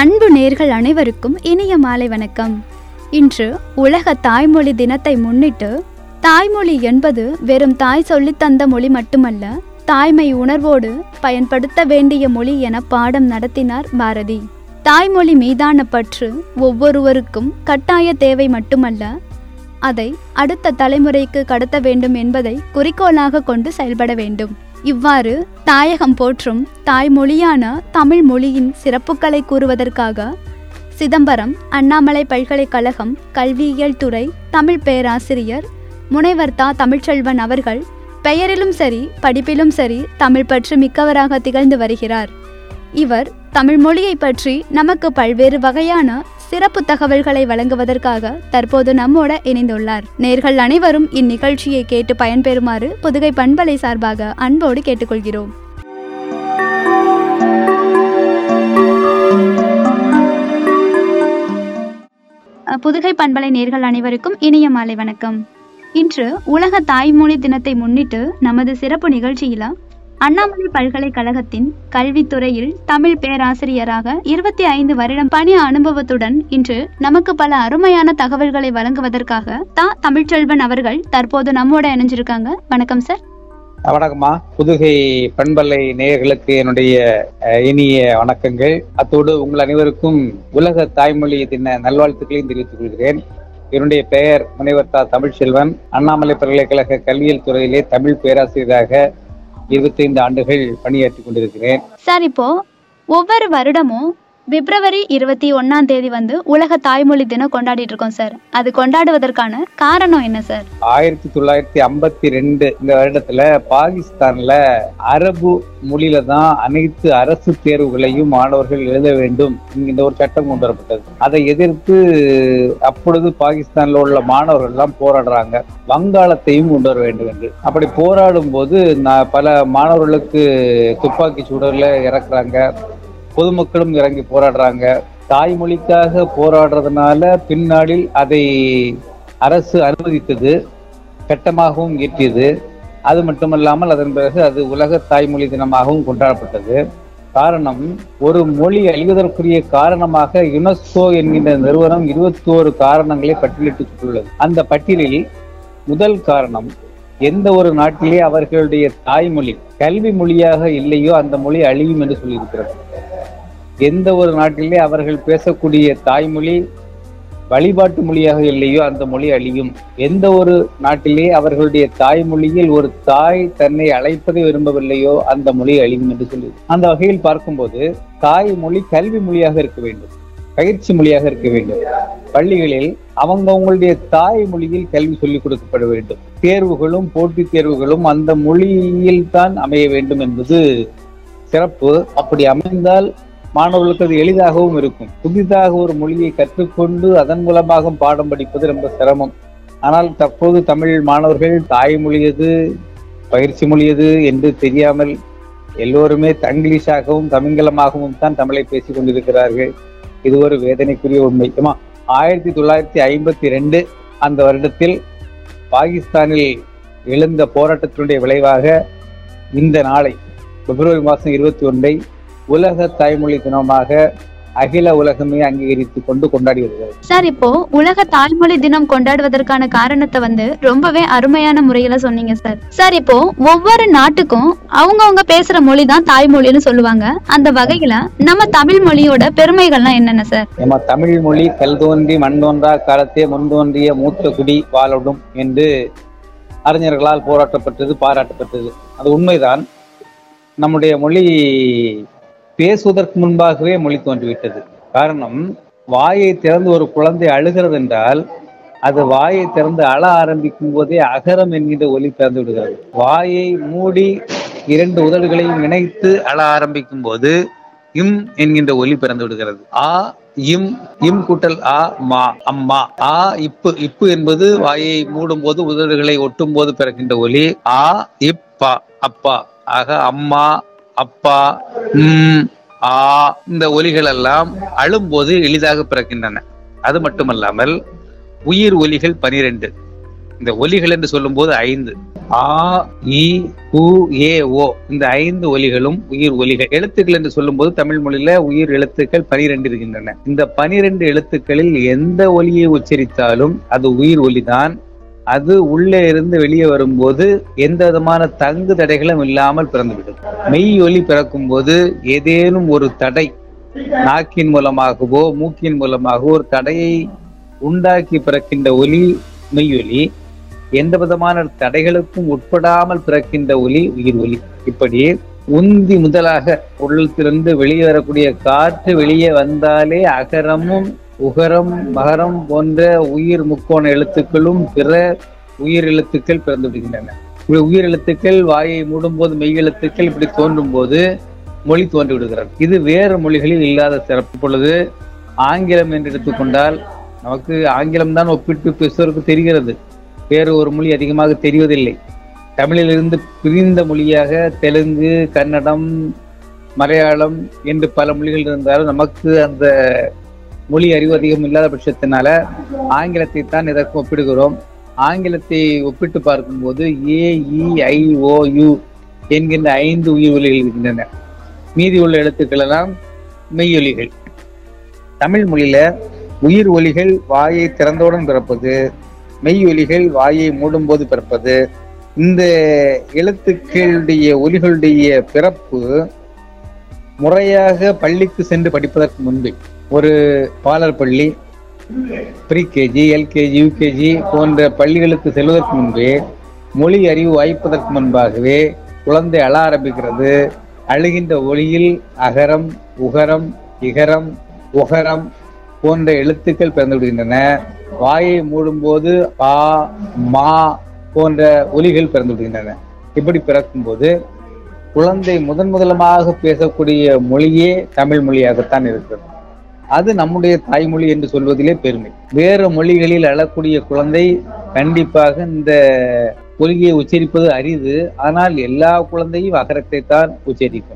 அன்பு நேர்கள் அனைவருக்கும் இனிய மாலை வணக்கம் இன்று உலக தாய்மொழி தினத்தை முன்னிட்டு தாய்மொழி என்பது வெறும் தாய் சொல்லித் தந்த மொழி மட்டுமல்ல தாய்மை உணர்வோடு பயன்படுத்த வேண்டிய மொழி என பாடம் நடத்தினார் பாரதி தாய்மொழி மீதான பற்று ஒவ்வொருவருக்கும் கட்டாய தேவை மட்டுமல்ல அதை அடுத்த தலைமுறைக்கு கடத்த வேண்டும் என்பதை குறிக்கோளாக கொண்டு செயல்பட வேண்டும் இவ்வாறு தாயகம் போற்றும் தாய்மொழியான தமிழ் மொழியின் சிறப்புகளை கூறுவதற்காக சிதம்பரம் அண்ணாமலை பல்கலைக்கழகம் கல்வியியல் துறை தமிழ் பேராசிரியர் முனைவர் தா தமிழ்ச்செல்வன் அவர்கள் பெயரிலும் சரி படிப்பிலும் சரி தமிழ் பற்று மிக்கவராக திகழ்ந்து வருகிறார் இவர் தமிழ் மொழியை பற்றி நமக்கு பல்வேறு வகையான சிறப்பு தகவல்களை வழங்குவதற்காக தற்போது நம்மோட இணைந்துள்ளார் நேர்கள் அனைவரும் இந்நிகழ்ச்சியை கேட்டு பயன்பெறுமாறு புதுகை பண்பலை சார்பாக அன்போடு கேட்டுக்கொள்கிறோம் அஹ், புதுகை பண்பலை நேர்கள் அனைவருக்கும் இனிய மாலை வணக்கம் இன்று உலக தாய்மொழி தினத்தை முன்னிட்டு நமது சிறப்பு நிகழ்ச்சியில அண்ணாமலை பல்கலைக்கழகத்தின் கல்வித்துறையில் தமிழ் பேராசிரியராக இருபத்தி ஐந்து வருடம் பணி அனுபவத்துடன் இன்று நமக்கு பல அருமையான தகவல்களை வழங்குவதற்காக தா தமிழ்ச்செல்வன் அவர்கள் தற்போது நம்மோட இணைஞ்சிருக்காங்க வணக்கம் சார் வணக்கம்மா புதுகை பண்பலை நேயர்களுக்கு என்னுடைய அஹ், இனிய வணக்கங்கள் அத்தோடு உங்கள் அனைவருக்கும் உலக தாய்மொழி தின நல்வாழ்த்துக்களையும் தெரிவித்துக் கொள்கிறேன் என்னுடைய பெயர் முனைவர் தா தமிழ்செல்வன் அண்ணாமலை பல்கலைக்கழக கல்வியியல் துறையிலே தமிழ் பேராசிரியராக இருபத்தைந்து ஆண்டுகள் பணியாற்றிக் கொண்டிருக்கிறேன் சார் இப்போ ஒவ்வொரு வருடமும் பிப்ரவரி இருபத்தி ஒன்னாம் தேதி வந்து உலக தாய்மொழி தினம் கொண்டாடிட்டு இருக்கோம் சார் அது கொண்டாடுவதற்கான காரணம் என்ன சார் ஆயிரத்தி தொள்ளாயிரத்தி ஐம்பத்தி ரெண்டு இந்த வருடத்துல பாகிஸ்தான்ல அரபு மொழியில தான் அனைத்து அரசு தேர்வுகளையும் மாணவர்கள் எழுத வேண்டும் என்கின்ற ஒரு சட்டம் கொண்டு வரப்பட்டது அதை எதிர்த்து அப்பொழுது பாகிஸ்தான்ல உள்ள மாணவர்கள் எல்லாம் போராடுறாங்க வங்காளத்தையும் கொண்டு வர வேண்டும் என்று அப்படி போராடும் போது நான் பல மாணவர்களுக்கு துப்பாக்கி சூடல இறக்குறாங்க பொதுமக்களும் இறங்கி போராடுறாங்க தாய்மொழிக்காக போராடுறதுனால பின்னாளில் அதை அரசு அனுமதித்தது சட்டமாகவும் இயற்றியது அது மட்டுமல்லாமல் அதன் பிறகு அது உலக தாய்மொழி தினமாகவும் கொண்டாடப்பட்டது காரணம் ஒரு மொழி அழிவதற்குரிய காரணமாக யுனெஸ்கோ என்கின்ற நிறுவனம் இருபத்தோரு காரணங்களை பட்டியலிட்டு சொல்லுள்ளது அந்த பட்டியலில் முதல் காரணம் எந்த ஒரு நாட்டிலே அவர்களுடைய தாய்மொழி கல்வி மொழியாக இல்லையோ அந்த மொழி அழியும் என்று சொல்லியிருக்கிறது எந்த ஒரு நாட்டிலே அவர்கள் பேசக்கூடிய தாய்மொழி வழிபாட்டு மொழியாக இல்லையோ அந்த மொழி அழியும் எந்த ஒரு நாட்டிலே அவர்களுடைய தாய்மொழியில் ஒரு தாய் தன்னை அழைப்பதை விரும்பவில்லையோ அந்த மொழி அழியும் என்று சொல்லி அந்த வகையில் பார்க்கும்போது தாய்மொழி கல்வி மொழியாக இருக்க வேண்டும் பயிற்சி மொழியாக இருக்க வேண்டும் பள்ளிகளில் அவங்க அவங்களுடைய தாய்மொழியில் கல்வி சொல்லிக் கொடுக்கப்பட வேண்டும் தேர்வுகளும் போட்டித் தேர்வுகளும் அந்த மொழியில் தான் அமைய வேண்டும் என்பது சிறப்பு அப்படி அமைந்தால் மாணவர்களுக்கு அது எளிதாகவும் இருக்கும் புதிதாக ஒரு மொழியை கற்றுக்கொண்டு அதன் மூலமாக பாடம் படிப்பது ரொம்ப சிரமம் ஆனால் தற்போது தமிழ் மாணவர்கள் தாய்மொழி எது பயிற்சி மொழி எது என்று தெரியாமல் எல்லோருமே தங்கிலீஷாகவும் தமிங்கலமாகவும் தான் தமிழை பேசிக் கொண்டிருக்கிறார்கள் இது ஒரு வேதனைக்குரிய உண்மை ஆமா ஆயிரத்தி தொள்ளாயிரத்தி ஐம்பத்தி ரெண்டு அந்த வருடத்தில் பாகிஸ்தானில் எழுந்த போராட்டத்தினுடைய விளைவாக இந்த நாளை பிப்ரவரி மாதம் இருபத்தி ஒன்றை உலக தாய்மொழி தினமாக அகில உலகமே அங்கீகரித்து கொண்டு கொண்டாடி வருகிறது சார் இப்போ உலக தாய்மொழி தினம் கொண்டாடுவதற்கான காரணத்தை வந்து ரொம்பவே அருமையான முறையில சொன்னீங்க சார் சார் இப்போ ஒவ்வொரு நாட்டுக்கும் அவங்கவங்க பேசுற மொழி தான் தாய்மொழின்னு சொல்லுவாங்க அந்த வகையில நம்ம தமிழ் மொழியோட பெருமைகள்லாம் என்னென்ன சார் நம்ம தமிழ் மொழி கல் தோன்றி மண் தோன்றா காலத்தே முன் தோன்றிய மூத்த குடி வாழடும் என்று அறிஞர்களால் போராட்டப்பட்டது பாராட்டப்பட்டது அது உண்மைதான் நம்முடைய மொழி பேசுவதற்கு முன்பாகவே மொழி தோன்றிவிட்டது காரணம் வாயை திறந்து ஒரு குழந்தை அழுகிறது என்றால் அது வாயை திறந்து அழ ஆரம்பிக்கும் போதே அகரம் என்கின்ற ஒலி பிறந்து விடுகிறது வாயை மூடி இரண்டு உதடுகளையும் இணைத்து அழ ஆரம்பிக்கும் போது இம் என்கின்ற ஒலி பிறந்து விடுகிறது ஆ இம் இம் கூட்டல் ஆ மா அம்மா ஆ இப்பு இப்பு என்பது வாயை மூடும் போது உதடுகளை ஒட்டும் போது பிறக்கின்ற ஒலி ஆ இப்பா அப்பா ஆக அம்மா அப்பா ம் ஆ இந்த ஒலிகள் எல்லாம் அழும்போது எளிதாக பிறக்கின்றன அது மட்டுமல்லாமல் உயிர் ஒலிகள் பனிரெண்டு இந்த ஒலிகள் என்று சொல்லும்போது ஐந்து ஆ இ உ ஏ ஓ இந்த ஐந்து ஒலிகளும் உயிர் ஒலிகள் எழுத்துக்கள் என்று சொல்லும்போது தமிழ் மொழியில உயிர் எழுத்துக்கள் பனிரெண்டு இருக்கின்றன இந்த பனிரெண்டு எழுத்துக்களில் எந்த ஒலியை உச்சரித்தாலும் அது உயிர் ஒலிதான் அது உள்ளே இருந்து வெளியே வரும்போது எந்த விதமான தங்கு தடைகளும் இல்லாமல் பிறந்துவிடும் மெய் ஒலி பிறக்கும் போது ஏதேனும் ஒரு தடை நாக்கின் மூலமாகவோ மூக்கின் மூலமாகவோ ஒரு தடையை உண்டாக்கி பிறக்கின்ற ஒலி மெய் ஒலி எந்த விதமான தடைகளுக்கும் உட்படாமல் பிறக்கின்ற ஒலி உயிர் ஒலி இப்படி உந்தி முதலாக உள்ளத்திலிருந்து வெளியே வரக்கூடிய காற்று வெளியே வந்தாலே அகரமும் உகரம் மகரம் போன்ற உயிர் முக்கோண எழுத்துக்களும் பிற உயிர் எழுத்துக்கள் பிறந்து விடுகின்றன உ- உயிர் எழுத்துக்கள் வாயை மூடும் போது மெய் எழுத்துக்கள் இப்படி தோன்றும் போது மொழி தோன்றி விடுகிறது இது வேறு மொழிகளில் இல்லாத சிறப்பு பொழுது ஆங்கிலம் என்று எடுத்துக்கொண்டால் நமக்கு ஆங்கிலம் தான் ஒப்பிட்டு பேசுவதற்கு தெரிகிறது வேறு ஒரு மொழி அதிகமாக தெரிவதில்லை தமிழிலிருந்து பிரிந்த மொழியாக தெலுங்கு கன்னடம் மலையாளம் என்று பல மொழிகள் இருந்தாலும் நமக்கு அந்த மொழி அறிவு அதிகம் இல்லாத பட்சத்தினால ஆங்கிலத்தை தான் இதற்கு ஒப்பிடுகிறோம் ஆங்கிலத்தை ஒப்பிட்டு பார்க்கும்போது ஏ இ ஐ ஓ யு என்கின்ற ஐந்து உயிர் ஒலிகள் இருக்கின்றன மீதி உள்ள எழுத்துக்கள் எல்லாம் மெய்யொலிகள் தமிழ் மொழியில உயிர் ஒலிகள் வாயை திறந்தவுடன் பிறப்பது மெய் ஒலிகள் வாயை மூடும்போது பிறப்பது இந்த எழுத்துக்களுடைய ஒலிகளுடைய பிறப்பு முறையாக பள்ளிக்கு சென்று படிப்பதற்கு முன்பே ஒரு பாலர் பள்ளி ப்ரீ கேஜி எல்கேஜி யூகேஜி போன்ற பள்ளிகளுக்கு செல்வதற்கு முன்பே மொழி அறிவு வாய்ப்பதற்கு முன்பாகவே குழந்தை அழ ஆரம்பிக்கிறது அழுகின்ற ஒளியில் அகரம் உகரம் இகரம் உகரம் போன்ற எழுத்துக்கள் பிறந்து விடுகின்றன வாயை மூடும்போது பா மா போன்ற ஒலிகள் பிறந்து விடுகின்றன இப்படி பிறக்கும்போது குழந்தை முதன் முதலமாக பேசக்கூடிய மொழியே தமிழ் மொழியாகத்தான் இருக்கிறது அது நம்முடைய தாய்மொழி என்று சொல்வதிலே பெருமை வேறு மொழிகளில் அழக்கூடிய குழந்தை கண்டிப்பாக இந்த ஒலியை உச்சரிப்பது அரிது ஆனால் எல்லா குழந்தையும் அகரத்தை தான் உச்சரிக்கும்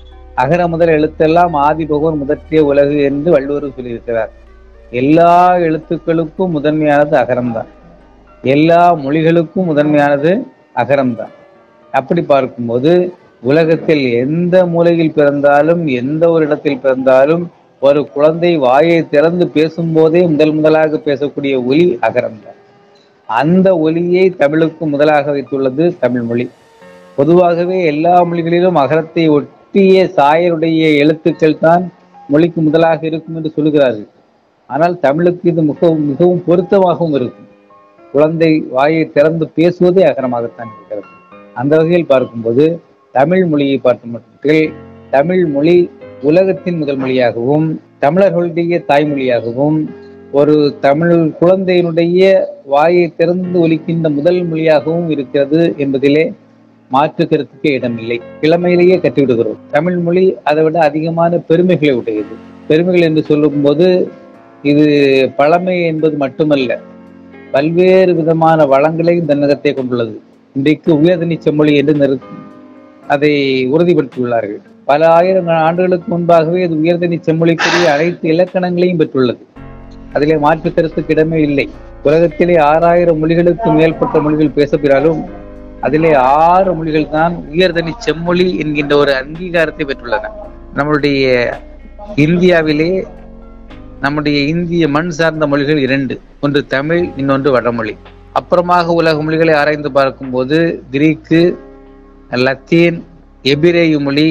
அகர முதல் எழுத்தெல்லாம் ஆதி பகவான் முதற்றிய உலகு என்று வள்ளுவர் சொல்லியிருக்கிறார் எல்லா எழுத்துக்களுக்கும் முதன்மையானது அகரம்தான் எல்லா மொழிகளுக்கும் முதன்மையானது அகரம்தான் அப்படி பார்க்கும்போது உலகத்தில் எந்த மூலையில் பிறந்தாலும் எந்த ஒரு இடத்தில் பிறந்தாலும் ஒரு குழந்தை வாயை திறந்து பேசும்போதே முதல் முதலாக பேசக்கூடிய ஒலி அகரம்தான் அந்த ஒலியை தமிழுக்கு முதலாக வைத்துள்ளது தமிழ் மொழி பொதுவாகவே எல்லா மொழிகளிலும் அகரத்தை ஒட்டிய சாயருடைய எழுத்துக்கள் தான் மொழிக்கு முதலாக இருக்கும் என்று சொல்லுகிறார்கள் ஆனால் தமிழுக்கு இது மிகவும் மிகவும் பொருத்தமாகவும் இருக்கும் குழந்தை வாயை திறந்து பேசுவதே அகரமாகத்தான் இருக்கிறது அந்த வகையில் பார்க்கும்போது தமிழ் மொழியை பார்க்கும் மட்டில் தமிழ் மொழி உலகத்தின் முதல் மொழியாகவும் தமிழர்களுடைய தாய்மொழியாகவும் ஒரு தமிழ் குழந்தையினுடைய வாயை திறந்து ஒலிக்கின்ற முதல் மொழியாகவும் இருக்கிறது என்பதிலே மாற்று கருத்துக்கே இடமில்லை இளமையிலேயே கற்றுவிடுகிறோம் தமிழ் மொழி அதை விட அதிகமான பெருமைகளை உடையது பெருமைகள் என்று சொல்லும்போது இது பழமை என்பது மட்டுமல்ல பல்வேறு விதமான வளங்களையும் தன்னகத்தை கொண்டுள்ளது இன்றைக்கு உயர்தனி செம்மொழி என்று நிறு- அதை உறுதிப்படுத்தியுள்ளார்கள் பல ஆயிரம் ஆண்டுகளுக்கு முன்பாகவே இது உயர்தனி செம்மொழிக்குரிய அனைத்து இலக்கணங்களையும் பெற்றுள்ளது அதிலே மாற்று கருத்துக்கு இடமே இல்லை உலகத்திலே ஆறாயிரம் மொழிகளுக்கு மேற்பட்ட மொழிகள் பேசப்பெறாலும் அதிலே ஆறு மொழிகள் தான் உயர்தனி செம்மொழி என்கின்ற ஒரு அங்கீகாரத்தை பெற்றுள்ளன நம்மளுடைய இந்தியாவிலே நம்முடைய இந்திய மண் சார்ந்த மொழிகள் இரண்டு ஒன்று தமிழ் இன்னொன்று வடமொழி அப்புறமாக உலக மொழிகளை ஆராய்ந்து பார்க்கும்போது கிரீக்கு லத்தீன் எபிரேயு மொழி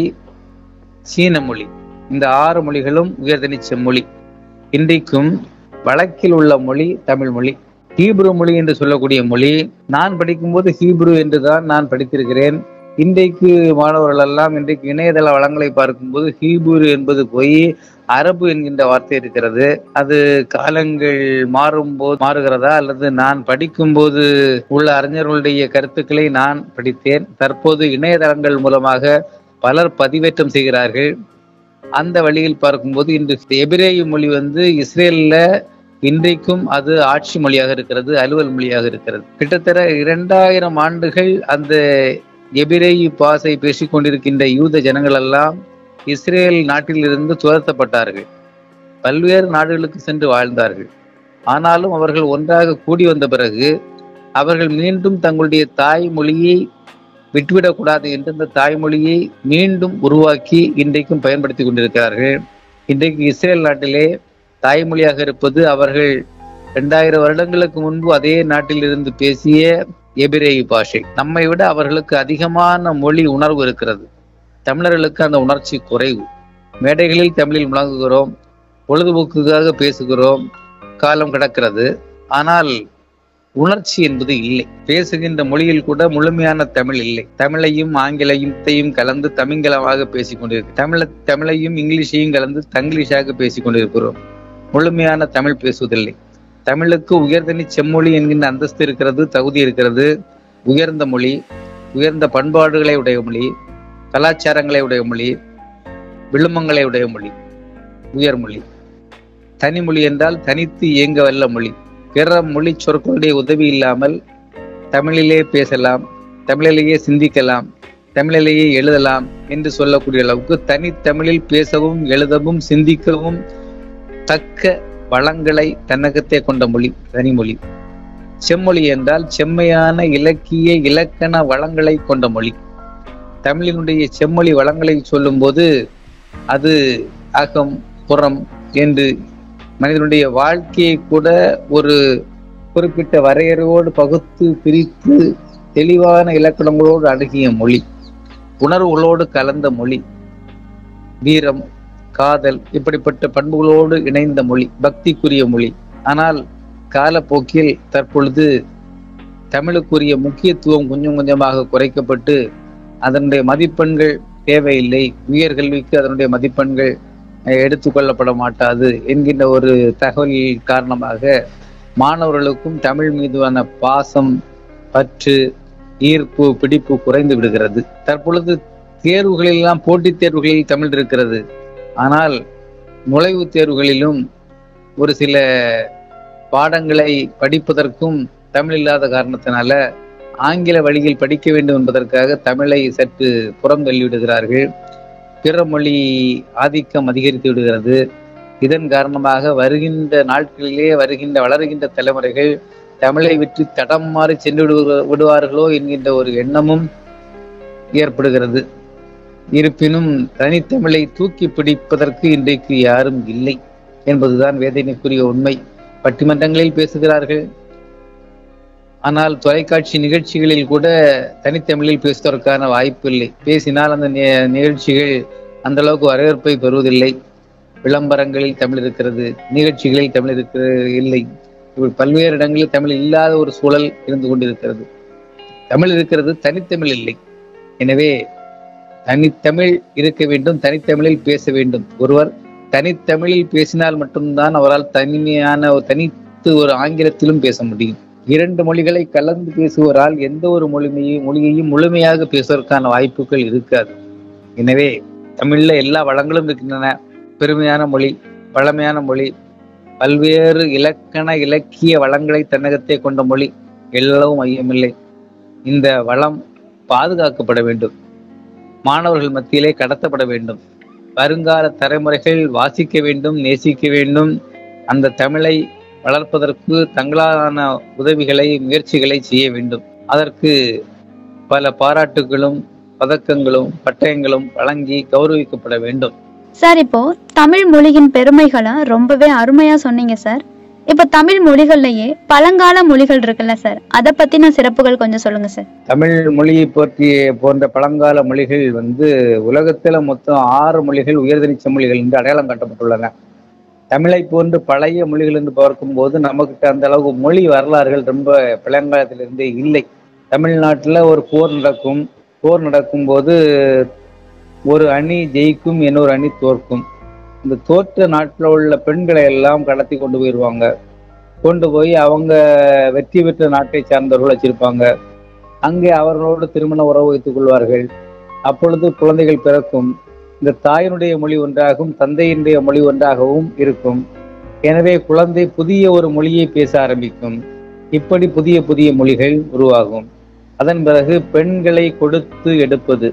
சீன மொழி இந்த ஆறு மொழிகளும் உயர்தனி செம்மொழி இன்றைக்கும் வழக்கில் உள்ள மொழி தமிழ் மொழி ஹீப்ரு மொழி என்று சொல்லக்கூடிய மொழி நான் படிக்கும்போது ஹீப்ரு என்றுதான் நான் படித்திருக்கிறேன் இன்றைக்கு மாணவர்கள் எல்லாம் இன்றைக்கு இணையதள வளங்களை பார்க்கும்போது ஹீப்ரு என்பது போய் அரபு என்கின்ற வார்த்தை இருக்கிறது அது காலங்கள் மாறும்போது மாறுகிறதா அல்லது நான் படிக்கும்போது உள்ள அறிஞர்களுடைய கருத்துக்களை நான் படித்தேன் தற்போது இணையதளங்கள் மூலமாக பலர் பதிவேற்றம் செய்கிறார்கள் அந்த வழியில் பார்க்கும்போது இன்று எபிரேய மொழி வந்து இஸ்ரேல்ல இன்றைக்கும் அது ஆட்சி மொழியாக இருக்கிறது அலுவல் மொழியாக இருக்கிறது கிட்டத்தட்ட இரண்டாயிரம் ஆண்டுகள் அந்த எபிரேயு பாசை பேசிக் கொண்டிருக்கின்ற யூத ஜனங்கள் எல்லாம் இஸ்ரேல் நாட்டிலிருந்து துரத்தப்பட்டார்கள் பல்வேறு நாடுகளுக்கு சென்று வாழ்ந்தார்கள் ஆனாலும் அவர்கள் ஒன்றாக கூடி வந்த பிறகு அவர்கள் மீண்டும் தங்களுடைய தாய்மொழியை விட்டுவிடக்கூடாது என்று இந்த தாய்மொழியை மீண்டும் உருவாக்கி இன்றைக்கும் பயன்படுத்தி கொண்டிருக்கிறார்கள் இன்றைக்கு இஸ்ரேல் நாட்டிலே தாய்மொழியாக இருப்பது அவர்கள் இரண்டாயிரம் வருடங்களுக்கு முன்பு அதே நாட்டில் இருந்து பேசிய எபிரேய பாஷை நம்மை விட அவர்களுக்கு அதிகமான மொழி உணர்வு இருக்கிறது தமிழர்களுக்கு அந்த உணர்ச்சி குறைவு மேடைகளில் தமிழில் முழங்குகிறோம் பொழுதுபோக்குக்காக பேசுகிறோம் காலம் கிடக்கிறது ஆனால் உணர்ச்சி என்பது இல்லை பேசுகின்ற மொழியில் கூட முழுமையான தமிழ் இல்லை தமிழையும் ஆங்கிலத்தையும் கலந்து தமிங்கலமாக பேசிக் கொண்டிருக்கிறோம் தமிழ தமிழையும் இங்கிலீஷையும் கலந்து தங்கிலீஷாக பேசிக் கொண்டிருக்கிறோம் முழுமையான தமிழ் பேசுவதில்லை தமிழுக்கு உயர்தனி செம்மொழி என்கின்ற அந்தஸ்து இருக்கிறது தகுதி இருக்கிறது உயர்ந்த மொழி உயர்ந்த பண்பாடுகளை உடைய மொழி கலாச்சாரங்களை உடைய மொழி விழுமங்களை உடைய மொழி உயர்மொழி தனிமொழி என்றால் தனித்து இயங்க வல்ல மொழி பிற மொழி சொற்களுடைய உதவி இல்லாமல் தமிழிலே பேசலாம் தமிழிலேயே சிந்திக்கலாம் தமிழிலேயே எழுதலாம் என்று சொல்லக்கூடிய அளவுக்கு தனித்தமிழில் பேசவும் எழுதவும் சிந்திக்கவும் தக்க வளங்களை தன்னகத்தே கொண்ட மொழி தனிமொழி செம்மொழி என்றால் செம்மையான இலக்கிய இலக்கண வளங்களை கொண்ட மொழி தமிழினுடைய செம்மொழி வளங்களை சொல்லும்போது அது அகம் புறம் என்று மனிதனுடைய வாழ்க்கையை கூட ஒரு குறிப்பிட்ட வரையறையோடு பகுத்து பிரித்து தெளிவான இலக்கணங்களோடு அணுகிய மொழி உணர்வுகளோடு கலந்த மொழி வீரம் காதல் இப்படிப்பட்ட பண்புகளோடு இணைந்த மொழி பக்திக்குரிய மொழி ஆனால் காலப்போக்கில் தற்பொழுது தமிழுக்குரிய முக்கியத்துவம் கொஞ்சம் கொஞ்சமாக குறைக்கப்பட்டு அதனுடைய மதிப்பெண்கள் தேவையில்லை உயர்கல்விக்கு அதனுடைய மதிப்பெண்கள் எடுத்துக்கொள்ளப்பட மாட்டாது என்கின்ற ஒரு தகவல் காரணமாக மாணவர்களுக்கும் தமிழ் மீதான பாசம் பற்று ஈர்ப்பு பிடிப்பு குறைந்து விடுகிறது தற்பொழுது தேர்வுகளெல்லாம் போட்டித் தேர்வுகளில் தமிழ் இருக்கிறது ஆனால் நுழைவுத் தேர்வுகளிலும் ஒரு சில பாடங்களை படிப்பதற்கும் தமிழ் இல்லாத காரணத்தினால ஆங்கில வழியில் படிக்க வேண்டும் என்பதற்காக தமிழை சற்று புறம் தள்ளிவிடுகிறார்கள் பிற மொழி ஆதிக்கம் அதிகரித்து விடுகிறது இதன் காரணமாக வருகின்ற நாட்களிலே வருகின்ற வளருகின்ற தலைமுறைகள் தமிழை விட்டு தடம் மாறி சென்று விடுவ- விடுவார்களோ என்கின்ற ஒரு எண்ணமும் ஏற்படுகிறது இருப்பினும் தனித்தமிழை தூக்கி பிடிப்பதற்கு இன்றைக்கு யாரும் இல்லை என்பதுதான் வேதனைக்குரிய உண்மை பட்டிமன்றங்களில் பேசுகிறார்கள் ஆனால் தொலைக்காட்சி நிகழ்ச்சிகளில் கூட தனித்தமிழில் பேசுவதற்கான வாய்ப்பு இல்லை பேசினால் அந்த நி- நிகழ்ச்சிகள் அந்த அளவுக்கு வரவேற்பை பெறுவதில்லை விளம்பரங்களில் தமிழ் இருக்கிறது நிகழ்ச்சிகளில் தமிழ் இருக்கிறது இல்லை இப்படி பல்வேறு இடங்களில் தமிழ் இல்லாத ஒரு சூழல் இருந்து கொண்டிருக்கிறது தமிழ் இருக்கிறது தனித்தமிழ் இல்லை எனவே தனித்தமிழ் இருக்க வேண்டும் தனித்தமிழில் பேச வேண்டும் ஒருவர் தனித்தமிழில் பேசினால் மட்டும்தான் அவரால் தனிமையான ஒரு தனித்து ஒரு ஆங்கிலத்திலும் பேச முடியும் இரண்டு மொழிகளை கலந்து பேசுவரால் எந்த ஒரு மொழிமையும் மொழியையும் முழுமையாக பேசுவதற்கான வாய்ப்புகள் இருக்காது எனவே தமிழ்ல எல்லா வளங்களும் இருக்கின்றன பெருமையான மொழி பழமையான மொழி பல்வேறு இலக்கண இலக்கிய வளங்களை தன்னகத்தே கொண்ட மொழி எல்லளவும் ஐயமில்லை இந்த வளம் பாதுகாக்கப்பட வேண்டும் மாணவர்கள் மத்தியிலே கடத்தப்பட வேண்டும் வருங்கால தலைமுறைகள் வாசிக்க வேண்டும் நேசிக்க வேண்டும் அந்த தமிழை வளர்ப்பதற்கு தங்களான உதவிகளை முயற்சிகளை செய்ய வேண்டும் அதற்கு பல பாராட்டுகளும் பதக்கங்களும் பட்டயங்களும் வழங்கி கௌரவிக்கப்பட வேண்டும் சார் இப்போ தமிழ் மொழியின் பெருமைகளை ரொம்பவே அருமையா சொன்னீங்க சார் இப்போ தமிழ் மொழிகள்லயே பழங்கால மொழிகள் இருக்குல்ல சார் அதை பத்தின சிறப்புகள் கொஞ்சம் சொல்லுங்க சார் தமிழ் மொழியை பற்றிய போன்ற பழங்கால மொழிகள் வந்து உலகத்துல மொத்தம் ஆறு மொழிகள் உயர்தனிச்ச மொழிகள் என்று அடையாளம் காட்டப்பட்டுள்ளன தமிழை போன்று பழைய மொழிகள் என்று பார்க்கும்போது நமக்கு அந்த அளவுக்கு மொழி வரலாறுகள் ரொம்ப பழங்காலத்திலிருந்தே இல்லை தமிழ்நாட்டுல ஒரு போர் நடக்கும் போர் நடக்கும்போது ஒரு அணி ஜெயிக்கும் இன்னொரு அணி தோற்கும் இந்த தோற்ற நாட்டில் உள்ள பெண்களை எல்லாம் கடத்தி கொண்டு போயிடுவாங்க கொண்டு போய் அவங்க வெற்றி பெற்ற நாட்டை சார்ந்தவர்கள் வச்சிருப்பாங்க அங்கே அவர்களோடு திருமண உறவு வைத்துக் கொள்வார்கள் அப்பொழுது குழந்தைகள் பிறக்கும் இந்த தாயினுடைய மொழி ஒன்றாகவும் தந்தையினுடைய மொழி ஒன்றாகவும் இருக்கும் எனவே குழந்தை புதிய ஒரு மொழியை பேச ஆரம்பிக்கும் இப்படி புதிய புதிய மொழிகள் உருவாகும் அதன் பிறகு பெண்களை கொடுத்து எடுப்பது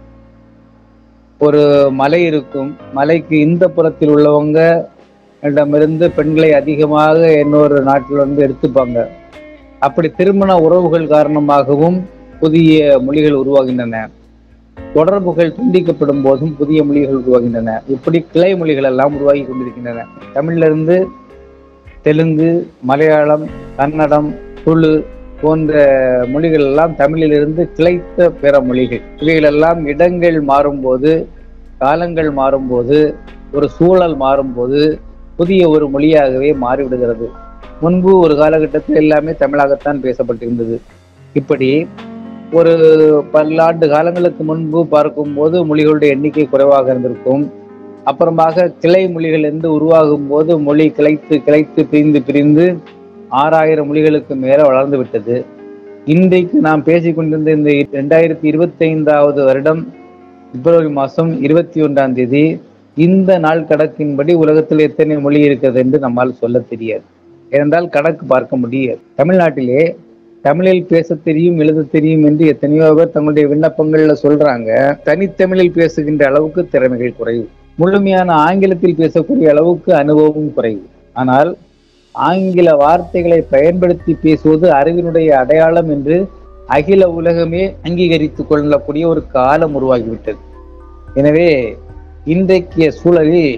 ஒரு மலை இருக்கும் மலைக்கு இந்த புறத்தில் உள்ளவங்க இடமிருந்து பெண்களை அதிகமாக இன்னொரு நாட்டில் வந்து எடுத்துப்பாங்க அப்படி திருமண உறவுகள் காரணமாகவும் புதிய மொழிகள் உருவாகின்றன தொடர்புகள் துண்டிக்கப்படும் போதும் புதிய மொழிகள் உருவாகின்றன இப்படி கிளை மொழிகள் எல்லாம் உருவாகி கொண்டிருக்கின்றன தமிழிலிருந்து தெலுங்கு மலையாளம் கன்னடம் துளு போன்ற மொழிகள் எல்லாம் தமிழிலிருந்து கிளைத்த பிற மொழிகள் இவைகளெல்லாம் இடங்கள் மாறும்போது காலங்கள் மாறும்போது ஒரு சூழல் மாறும்போது புதிய ஒரு மொழியாகவே மாறிவிடுகிறது முன்பு ஒரு காலகட்டத்தில் எல்லாமே தமிழாகத்தான் பேசப்பட்டிருந்தது இப்படி ஒரு பல்லாண்டு காலங்களுக்கு முன்பு பார்க்கும்போது மொழிகளுடைய எண்ணிக்கை குறைவாக இருந்திருக்கும் அப்புறமாக கிளை மொழிகள் என்று உருவாகும் போது மொழி கிளைத்து கிளைத்து பிரிந்து பிரிந்து ஆறாயிரம் மொழிகளுக்கு மேல வளர்ந்து விட்டது இன்றைக்கு நாம் பேசிக் கொண்டிருந்த இந்த இரண்டாயிரத்தி இருபத்தி ஐந்தாவது வருடம் பிப்ரவரி மாதம் இருபத்தி ஒன்றாம் தேதி இந்த நாள் கணக்கின்படி உலகத்தில் எத்தனை மொழி இருக்கிறது என்று நம்மால் சொல்ல தெரியாது ஏனென்றால் கணக்கு பார்க்க முடியாது தமிழ்நாட்டிலே தமிழில் பேச தெரியும் எழுத தெரியும் என்று எத்தனையோ பேர் தங்களுடைய விண்ணப்பங்கள்ல சொல்றாங்க தனித்தமிழில் பேசுகின்ற அளவுக்கு திறமைகள் குறைவு முழுமையான ஆங்கிலத்தில் பேசக்கூடிய அளவுக்கு அனுபவமும் குறைவு ஆனால் ஆங்கில வார்த்தைகளை பயன்படுத்தி பேசுவது அறிவினுடைய அடையாளம் என்று அகில உலகமே அங்கீகரித்துக் கொள்ளக்கூடிய ஒரு காலம் உருவாகிவிட்டது எனவே இன்றைக்கிய சூழலில்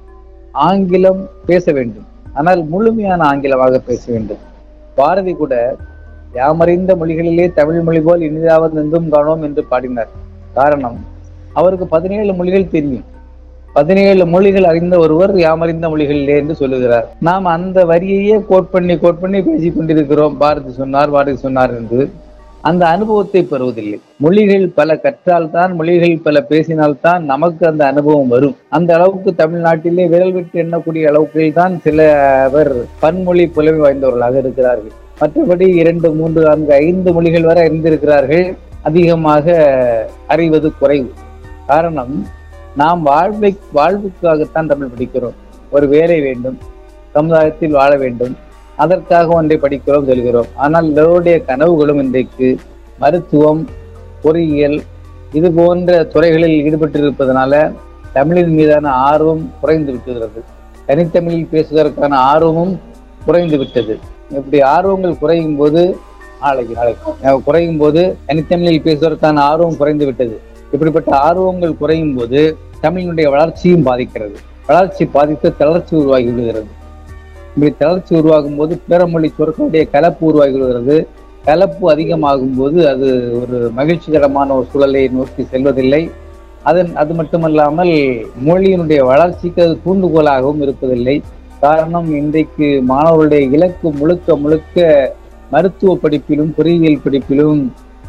ஆங்கிலம் பேச வேண்டும் ஆனால் முழுமையான ஆங்கிலமாக பேச வேண்டும் பாரதி கூட யாமறிந்த மொழிகளிலே தமிழ் மொழி போல் இனிதாவது எங்கும் காணோம் என்று பாடினார் காரணம் அவருக்கு பதினேழு மொழிகள் தெரியும் பதினேழு மொழிகள் அறிந்த ஒருவர் யாமறிந்த மொழிகளிலே என்று சொல்லுகிறார் நாம் அந்த வரியையே கோட் பண்ணி கோட் பண்ணி பேசிக் கொண்டிருக்கிறோம் பாரதி சொன்னார் பாரதி சொன்னார் என்று அந்த அனுபவத்தை பெறுவதில்லை மொழிகள் பல கற்றால்தான் மொழிகள் பல பேசினால்தான் நமக்கு அந்த அனுபவம் வரும் அந்த அளவுக்கு தமிழ்நாட்டிலே விரல் விட்டு எண்ணக்கூடிய அளவுக்கு தான் சில பேர் பன்மொழி புலமை வாய்ந்தவர்களாக இருக்கிறார்கள் மற்றபடி இரண்டு மூன்று நான்கு ஐந்து மொழிகள் வரை அறிந்திருக்கிறார்கள் அதிகமாக அறிவது குறைவு காரணம் நாம் வாழ்வை வாழ்வுக்காகத்தான் தமிழ் படிக்கிறோம் ஒரு வேலை வேண்டும் சமுதாயத்தில் வாழ வேண்டும் அதற்காக ஒன்றை படிக்கிறோம் சொல்கிறோம் ஆனால் எல்லோருடைய கனவுகளும் இன்றைக்கு மருத்துவம் பொறியியல் இது போன்ற துறைகளில் ஈடுபட்டிருப்பதனால தமிழின் மீதான ஆர்வம் குறைந்து விட்டுகிறது தனித்தமிழில் பேசுவதற்கான ஆர்வமும் குறைந்து விட்டது இப்படி ஆர்வங்கள் குறையும் போது நாளைக்கு நாளைக்கு குறையும் போது தனித்தமிழில் பேசுவதற்கான ஆர்வம் குறைந்து விட்டது இப்படிப்பட்ட ஆர்வங்கள் குறையும் போது தமிழினுடைய வளர்ச்சியும் பாதிக்கிறது வளர்ச்சி பாதித்து தளர்ச்சி உருவாகி விடுகிறது இப்படி தளர்ச்சி உருவாகும் போது பிறமொழி சொற்களுடைய கலப்பு உருவாகி விடுகிறது கலப்பு அதிகமாகும் போது அது ஒரு மகிழ்ச்சிகரமான ஒரு சூழலை நோக்கி செல்வதில்லை அதன் அது மட்டுமல்லாமல் மொழியினுடைய வளர்ச்சிக்கு அது தூண்டுகோலாகவும் இருப்பதில்லை காரணம் இன்றைக்கு மாணவர்களுடைய இலக்கு முழுக்க முழுக்க மருத்துவ படிப்பிலும் பொறியியல் படிப்பிலும்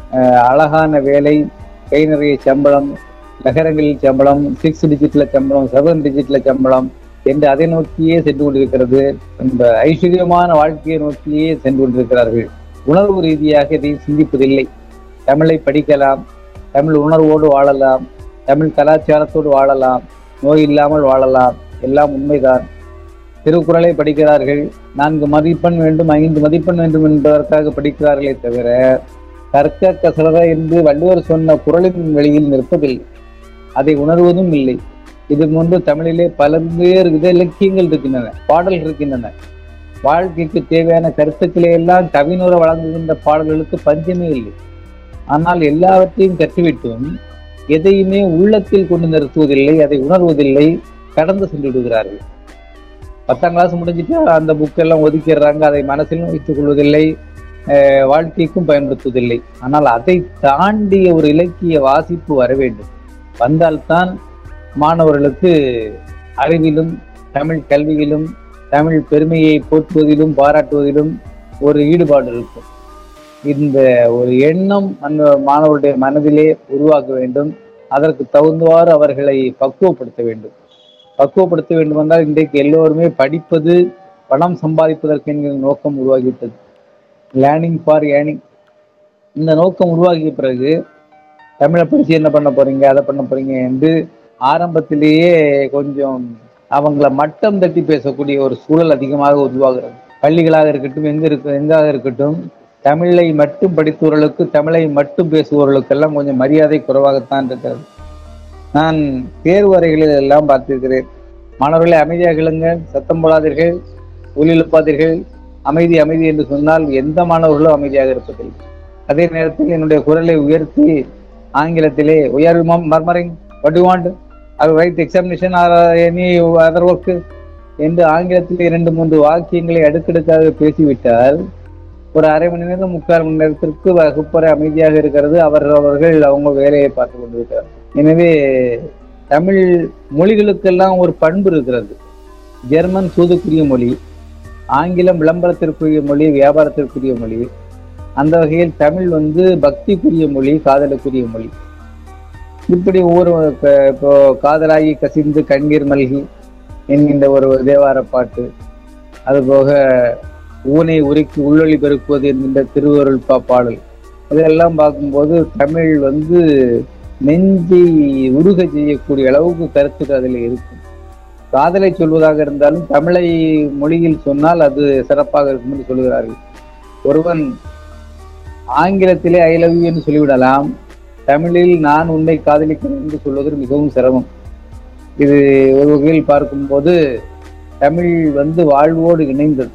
அழகான வேலை கை நிறைய சம்பளம் நகரங்களில் சம்பளம் சிக்ஸ் டிஜிட்ல சம்பளம் செவன் டிஜிட்ல சம்பளம் என்று அதை நோக்கியே சென்று கொண்டிருக்கிறது இந்த ஐஸ்வர்யமான வாழ்க்கையை நோக்கியே சென்று கொண்டிருக்கிறார்கள் உணர்வு ரீதியாக இதை சிந்திப்பதில்லை தமிழை படிக்கலாம் தமிழ் உணர்வோடு வாழலாம் தமிழ் கலாச்சாரத்தோடு வாழலாம் நோய் இல்லாமல் வாழலாம் எல்லாம் உண்மைதான் திருக்குறளை படிக்கிறார்கள் நான்கு மதிப்பெண் வேண்டும் ஐந்து மதிப்பெண் வேண்டும் என்பதற்காக படிக்கிறார்களே தவிர கற்க கசட என்று வள்ளுவர் சொன்ன குரலின் வெளியில் நிற்பதில்லை அதை உணர்வதும் இல்லை இது போன்று தமிழிலே பல்வேறு வித இலக்கியங்கள் இருக்கின்றன பாடல்கள் இருக்கின்றன வாழ்க்கைக்கு தேவையான கருத்துக்களை எல்லாம் கவினுற வழங்குகின்ற பாடல்களுக்கு பஞ்சமே இல்லை ஆனால் எல்லாவற்றையும் கற்றுவிட்டும் எதையுமே உள்ளத்தில் கொண்டு நிறுத்துவதில்லை அதை உணர்வதில்லை கடந்து சென்று விடுகிறார்கள் பத்தாம் கிளாஸ் முடிஞ்சுட்டு அந்த புக்கெல்லாம் ஒதுக்கிடுறாங்க அதை மனசிலும் வைத்துக் கொள்வதில்லை வாழ்க்கைக்கும் பயன்படுத்துவதில்லை ஆனால் அதை தாண்டிய ஒரு இலக்கிய வாசிப்பு வர வேண்டும் வந்தால்தான் மாணவர்களுக்கு அறிவிலும் தமிழ் கல்வியிலும் தமிழ் பெருமையை போற்றுவதிலும் பாராட்டுவதிலும் ஒரு ஈடுபாடு இருக்கும் இந்த ஒரு எண்ணம் அந்த மாணவருடைய மனதிலே உருவாக்க வேண்டும் அதற்கு தகுந்தவாறு அவர்களை பக்குவப்படுத்த வேண்டும் பக்குவப்படுத்த வேண்டும் என்றால் இன்றைக்கு எல்லோருமே படிப்பது பணம் சம்பாதிப்பதற்கு என்கிற நோக்கம் உருவாகிவிட்டது லேர்னிங் ஃபார் ஏர்னிங் இந்த நோக்கம் உருவாகிய பிறகு தமிழை படிச்சு என்ன பண்ண போறீங்க அதை பண்ண போறீங்க என்று ஆரம்பத்திலேயே கொஞ்சம் அவங்கள மட்டம் தட்டி பேசக்கூடிய ஒரு சூழல் அதிகமாக உருவாகிறது பள்ளிகளாக இருக்கட்டும் எங்க இருக்க எங்காக இருக்கட்டும் தமிழை மட்டும் படித்தவர்களுக்கு தமிழை மட்டும் பேசுபவர்களுக்கெல்லாம் கொஞ்சம் மரியாதை குறைவாகத்தான் இருக்கிறது நான் தேர்வு அறைகளில் எல்லாம் பார்த்திருக்கிறேன் மாணவர்களை அமைதியாக இழுங்க சத்தம் போடாதீர்கள் ஒலி எழுப்பாதீர்கள் அமைதி அமைதி என்று சொன்னால் எந்த மாணவர்களும் அமைதியாக இருப்பதில்லை அதே நேரத்தில் என்னுடைய குரலை உயர்த்தி ஆங்கிலத்திலே உயர் மர்மரிங் வட் யூ வாண்ட் அது write examination or any other work என்று ஆங்கிலத்தில் இரண்டு மூன்று வாக்கியங்களை அடுக்கடுக்காக பேசிவிட்டால் ஒரு அரை மணி நேரம் முக்கால் மணி நேரத்திற்கு வகுப்பறை அமைதியாக இருக்கிறது அவர் அவர்கள் அவங்க வேலையை பார்த்து கொண்டிருக்கிறார் எனவே தமிழ் மொழிகளுக்கெல்லாம் ஒரு பண்பு இருக்கிறது ஜெர்மன் சூதுக்குரிய மொழி ஆங்கிலம் விளம்பரத்திற்குரிய மொழி வியாபாரத்திற்குரிய மொழி அந்த வகையில் தமிழ் வந்து பக்திக்குரிய மொழி காதலுக்குரிய மொழி இப்படி ஒவ்வொரு க- இப்போ காதலாகி கசிந்து கண்ணீர் மல்கி என்கின்ற ஒரு தேவார பாட்டு அதுபோக ஊனை உருக்கி உள்ளொளி பெருக்குவது என்கின்ற திருவருள் பா பாடல் இதெல்லாம் பார்க்கும்போது தமிழ் வந்து நெஞ்சை உருக செய்யக்கூடிய அளவுக்கு கருத்துக்கு அதில் இருக்கும் காதலை சொல்வதாக இருந்தாலும் தமிழை மொழியில் சொன்னால் அது சிறப்பாக இருக்கும் என்று சொல்கிறார்கள் ஒருவன் ஆங்கிலத்திலே ஐ லவ் யூ என்று சொல்லிவிடலாம் தமிழில் நான் உன்னை காதலிக்கிறேன் என்று சொல்வது மிகவும் சிரமம் இது ஒரு வகையில் பார்க்கும்போது தமிழ் வந்து வாழ்வோடு இணைந்தது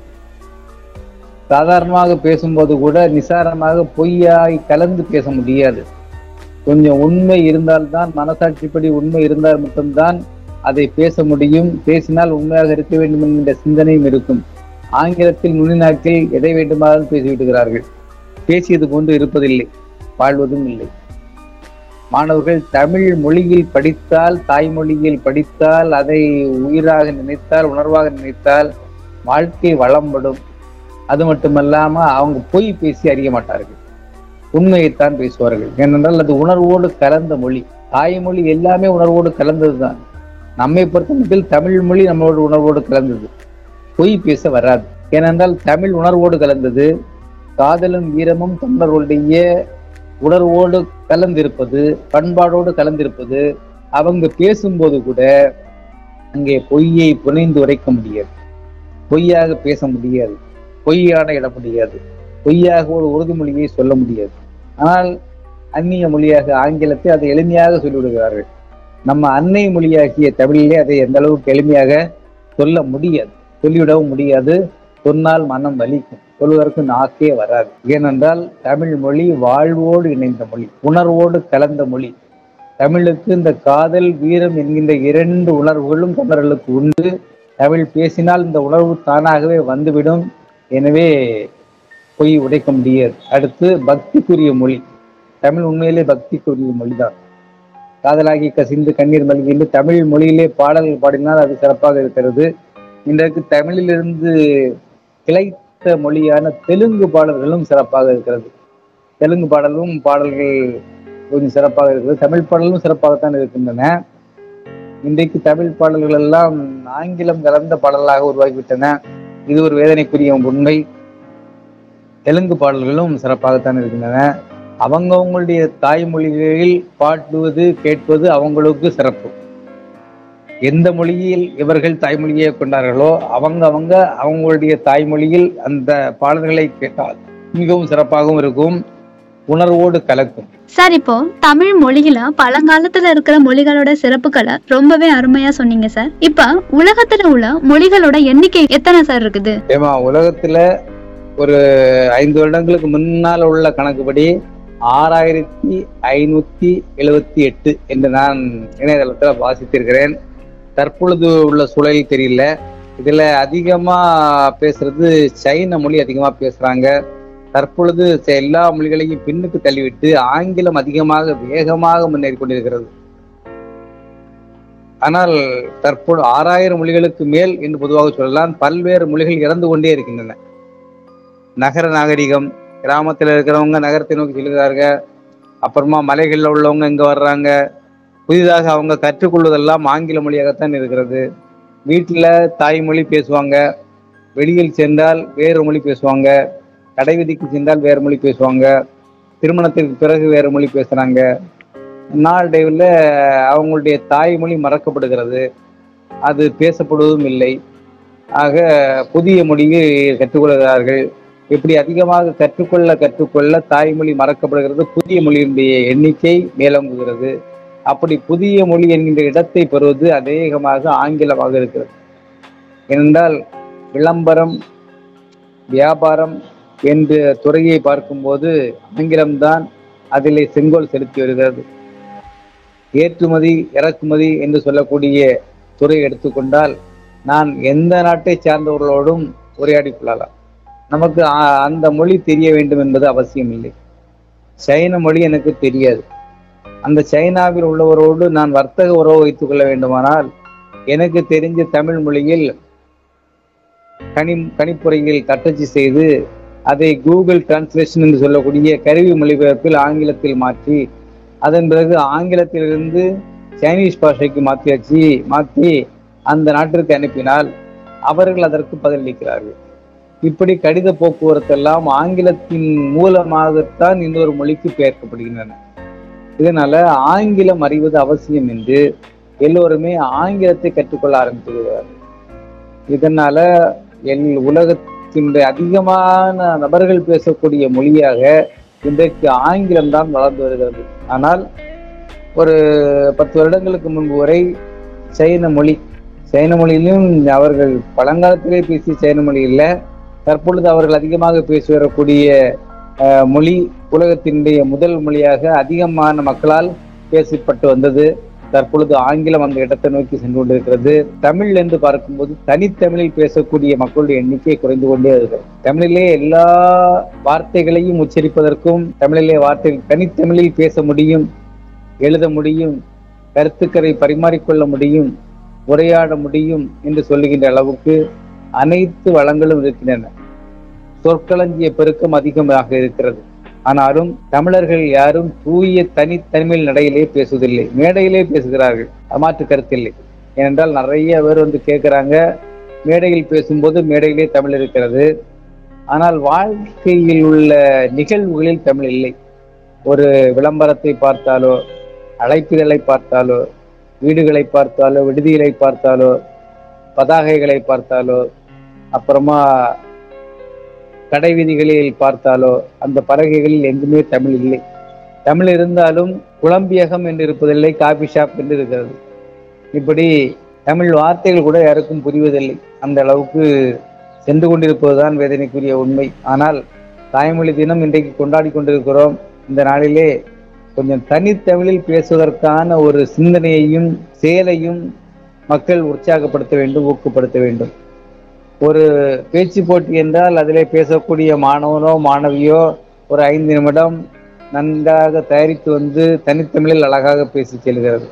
சாதாரணமாக பேசும்போது கூட நிசாரமாக பொய்யாய் கலந்து பேச முடியாது கொஞ்சம் உண்மை இருந்தால்தான் மனசாட்சிப்படி உண்மை இருந்தால் மட்டும்தான் அதை பேச முடியும் பேசினால் உண்மையாக இருக்க வேண்டும் என்கின்ற சிந்தனையும் இருக்கும் ஆங்கிலத்தில் நுனிநாக்கில் எதை வேண்டுமானாலும் பேசிவிடுகிறார்கள் பேசியது போன்று இருப்பதில்லை வாழ்வதும் இல்லை மாணவர்கள் தமிழ் மொழியில் படித்தால் தாய்மொழியில் படித்தால் அதை உயிராக நினைத்தால் உணர்வாக நினைத்தால் வாழ்க்கை வளம்படும் அது மட்டுமல்லாம அவங்க பொய் பேசி அறிய மாட்டார்கள் உண்மையைத்தான் பேசுவார்கள் ஏனென்றால் அது உணர்வோடு கலந்த மொழி தாய்மொழி எல்லாமே உணர்வோடு கலந்ததுதான் நம்மை பொறுத்தமட்டில் தமிழ் மொழி நம்மளோட உணர்வோடு கலந்தது பொய் பேச வராது ஏனென்றால் தமிழ் உணர்வோடு கலந்தது காதலும் வீரமும் தமிழர்களுடைய உணர்வோடு கலந்திருப்பது பண்பாடோடு கலந்திருப்பது அவங்க பேசும்போது கூட அங்கே பொய்யை புனைந்து உரைக்க முடியாது பொய்யாக பேச முடியாது பொய்யான இட முடியாது பொய்யாக ஒரு உறுதிமொழியை சொல்ல முடியாது ஆனால் அந்நிய மொழியாக ஆங்கிலத்தை அதை எளிமையாக சொல்லிவிடுகிறார்கள் நம்ம அன்னை மொழியாகிய தமிழிலே அதை எந்த அளவுக்கு எளிமையாக சொல்ல முடியாது சொல்லிவிடவும் முடியாது சொன்னால் மனம் வலிக்கும் சொல்வதற்கு நாக்கே வராது ஏனென்றால் தமிழ் மொழி வாழ்வோடு இணைந்த மொழி உணர்வோடு கலந்த மொழி தமிழுக்கு இந்த காதல் வீரம் என்கின்ற இரண்டு உணர்வுகளும் தமிழர்களுக்கு உண்டு தமிழ் பேசினால் இந்த உணர்வு தானாகவே வந்துவிடும் எனவே பொய் உடைக்க முடியாது அடுத்து பக்திக்குரிய மொழி தமிழ் உண்மையிலே பக்திக்குரிய மொழிதான் காதலாகி கசிந்து கண்ணீர் மல்கி என்று தமிழ் மொழியிலே பாடல்கள் பாடினால் அது சிறப்பாக இருக்கிறது இன்றைக்கு தமிழிலிருந்து கிளைத்த மொழியான தெலுங்கு பாடல்களும் சிறப்பாக இருக்கிறது தெலுங்கு பாடலும் பாடல்கள் கொஞ்சம் சிறப்பாக இருக்கிறது தமிழ் பாடலும் சிறப்பாகத்தான் இருக்கின்றன இன்றைக்கு தமிழ் பாடல்கள் எல்லாம் ஆங்கிலம் கலந்த பாடல்களாக உருவாகிவிட்டன இது ஒரு வேதனைக்குரிய உண்மை தெலுங்கு பாடல்களும் சிறப்பாகத்தான் இருக்கின்றன அவங்கவங்களுடைய தாய்மொழிகளில் பாடுவது கேட்பது அவங்களுக்கு சிறப்பு எந்த மொழியில் இவர்கள் தாய்மொழியை கொண்டார்களோ அவங்க அவங்க அவங்களுடைய தாய்மொழியில் அந்த பாடல்களை கேட்டால் மிகவும் சிறப்பாகவும் இருக்கும் உணர்வோடு கலக்கும் சார் இப்போ தமிழ் மொழியில பழங்காலத்துல இருக்கிற மொழிகளோட சிறப்புகளை ரொம்பவே அருமையா சொன்னீங்க சார் இப்ப உலகத்துல உள்ள மொழிகளோட எண்ணிக்கை எத்தனை சார் இருக்குது ஏமா உலகத்துல ஒரு ஐந்து வருடங்களுக்கு முன்னால் உள்ள கணக்குப்படி ஆறாயிரத்தி ஐநூத்தி எழுவத்தி எட்டு என்று நான் இணையதளத்துல வாசித்திருக்கிறேன் தற்பொழுது உள்ள சூழலில் தெரியல இதுல அதிகமா பேசுறது சைன மொழி அதிகமா பேசுறாங்க தற்பொழுது ச- எல்லா மொழிகளையும் பின்னுக்கு தள்ளிவிட்டு ஆங்கிலம் அதிகமாக வேகமாக முன்னேறி கொண்டிருக்கிறது ஆனால் தற்போது ஆறாயிரம் மொழிகளுக்கு மேல் என்று பொதுவாக சொல்லலாம் பல்வேறு மொழிகள் இறந்து கொண்டே இருக்கின்றன நகர நாகரிகம் கிராமத்தில் இருக்கிறவங்க நகரத்தை நோக்கி செல்கிறாங்க அப்புறமா மலைகளில் உள்ளவங்க இங்க வர்றாங்க புதிதாக அவங்க கற்றுக்கொள்வதெல்லாம் ஆங்கில மொழியாகத்தான் இருக்கிறது வீட்டில் தாய்மொழி பேசுவாங்க வெளியில் சென்றால் வேறு மொழி பேசுவாங்க கடை வீதிக்கு சென்றால் வேறு மொழி பேசுவாங்க திருமணத்திற்கு பிறகு வேறு மொழி பேசுறாங்க நாளடைவில் அவங்களுடைய தாய்மொழி மறக்கப்படுகிறது அது பேசப்படுவதும் இல்லை ஆக புதிய மொழியை கற்றுக்கொள்கிறார்கள் இப்படி அதிகமாக கற்றுக்கொள்ள கற்றுக்கொள்ள தாய்மொழி மறக்கப்படுகிறது புதிய மொழியினுடைய எண்ணிக்கை மேலோங்குகிறது அப்படி புதிய மொழி என்கின்ற இடத்தை பெறுவது அநேகமாக ஆங்கிலமாக இருக்கிறது ஏனென்றால் விளம்பரம் வியாபாரம் என்ற துறையை பார்க்கும்போது ஆங்கிலம்தான் அதிலே செங்கோல் செலுத்தி வருகிறது ஏற்றுமதி இறக்குமதி என்று சொல்லக்கூடிய துறை எடுத்துக்கொண்டால் நான் எந்த நாட்டை சார்ந்தவர்களோடும் உரையாடி கொள்ளலாம் நமக்கு ஆ- அந்த மொழி தெரிய வேண்டும் என்பது அவசியம் இல்லை சைன மொழி எனக்கு தெரியாது அந்த சைனாவில் உள்ளவரோடு நான் வர்த்தக உறவு வைத்துக் கொள்ள வேண்டுமானால் எனக்கு தெரிஞ்ச தமிழ் மொழியில் கணி கணிப்புரையில் தட்டச்சு செய்து அதை கூகுள் டிரான்ஸ்லேஷன் என்று சொல்லக்கூடிய கருவி மொழிபெயர்ப்பில் ஆங்கிலத்தில் மாற்றி அதன் பிறகு ஆங்கிலத்திலிருந்து சைனீஸ் பாஷைக்கு மாற்றியாச்சு மாற்றி அந்த நாட்டிற்கு அனுப்பினால் அவர்கள் அதற்கு பதிலளிக்கிறார்கள் இப்படி கடித போக்குவரத்து எல்லாம் ஆங்கிலத்தின் மூலமாகத்தான் இன்னொரு மொழிக்கு பெயர்க்கப்படுகின்றன இதனால ஆங்கிலம் அறிவது அவசியம் என்று எல்லோருமே ஆங்கிலத்தை கற்றுக்கொள்ள ஆரம்பித்துகிறார்கள் இதனால எல் உலகத்தினுடைய அதிகமான நபர்கள் பேசக்கூடிய மொழியாக இன்றைக்கு ஆங்கிலம் தான் வளர்ந்து வருகிறது ஆனால் ஒரு பத்து வருடங்களுக்கு முன்பு வரை சைன மொழி சைன மொழியிலும் அவர்கள் பழங்காலத்திலே பேசிய சைன மொழி இல்லை தற்பொழுது அவர்கள் அதிகமாக பேசி வரக்கூடிய அஹ், மொழி உலகத்தினுடைய முதல் மொழியாக அதிகமான மக்களால் பேசப்பட்டு வந்தது தற்பொழுது ஆங்கிலம் அந்த இடத்தை நோக்கி சென்று கொண்டிருக்கிறது தமிழ் என்று பார்க்கும்போது தனித்தமிழில் பேசக்கூடிய மக்களுடைய எண்ணிக்கை குறைந்து கொண்டே இருக்கிறது தமிழிலே எல்லா வார்த்தைகளையும் உச்சரிப்பதற்கும் தமிழிலே வார்த்தை தனித்தமிழில் பேச முடியும் எழுத முடியும் கருத்துக்களை பரிமாறிக்கொள்ள முடியும் உரையாட முடியும் என்று சொல்லுகின்ற அளவுக்கு அனைத்து வளங்களும் இருக்கின்றன சொற்களஞ்சிய பெருக்கம் அதிகமாக இருக்கிறது ஆனாலும் தமிழர்கள் யாரும் தூய தனித்தனிமையில் நடையிலே பேசுவதில்லை மேடையிலே பேசுகிறார்கள் அது மாற்று கருத்தில்லை ஏனென்றால் நிறைய பேர் வந்து கேட்குறாங்க மேடையில் பேசும்போது மேடையிலே தமிழ் இருக்கிறது ஆனால் வாழ்க்கையில் உள்ள நிகழ்வுகளில் தமிழ் இல்லை ஒரு விளம்பரத்தை பார்த்தாலோ அழைப்பிதழை பார்த்தாலோ வீடுகளை பார்த்தாலோ விடுதிகளை பார்த்தாலோ பதாகைகளை பார்த்தாலோ அப்புறமா கடை வீதிகளில் பார்த்தாலோ அந்த பலகைகளில் எங்குமே தமிழ் இல்லை தமிழ் இருந்தாலும் குழம்பியகம் என்று இருப்பதில்லை காபி ஷாப் என்று இருக்கிறது இப்படி தமிழ் வார்த்தைகள் கூட யாருக்கும் புரிவதில்லை அந்த அளவுக்கு சென்று கொண்டிருப்பதுதான் வேதனைக்குரிய உண்மை ஆனால் தாய்மொழி தினம் இன்றைக்கு கொண்டாடி கொண்டிருக்கிறோம் இந்த நாளிலே கொஞ்சம் தனித்தமிழில் பேசுவதற்கான ஒரு சிந்தனையையும் செயலையும் மக்கள் உற்சாகப்படுத்த வேண்டும் ஊக்கப்படுத்த வேண்டும் ஒரு பேச்சு போட்டி என்றால் அதிலே பேசக்கூடிய மாணவனோ மாணவியோ ஒரு ஐந்து நிமிடம் நன்றாக தயாரித்து வந்து தனித்தமிழில் அழகாக பேசி செல்கிறது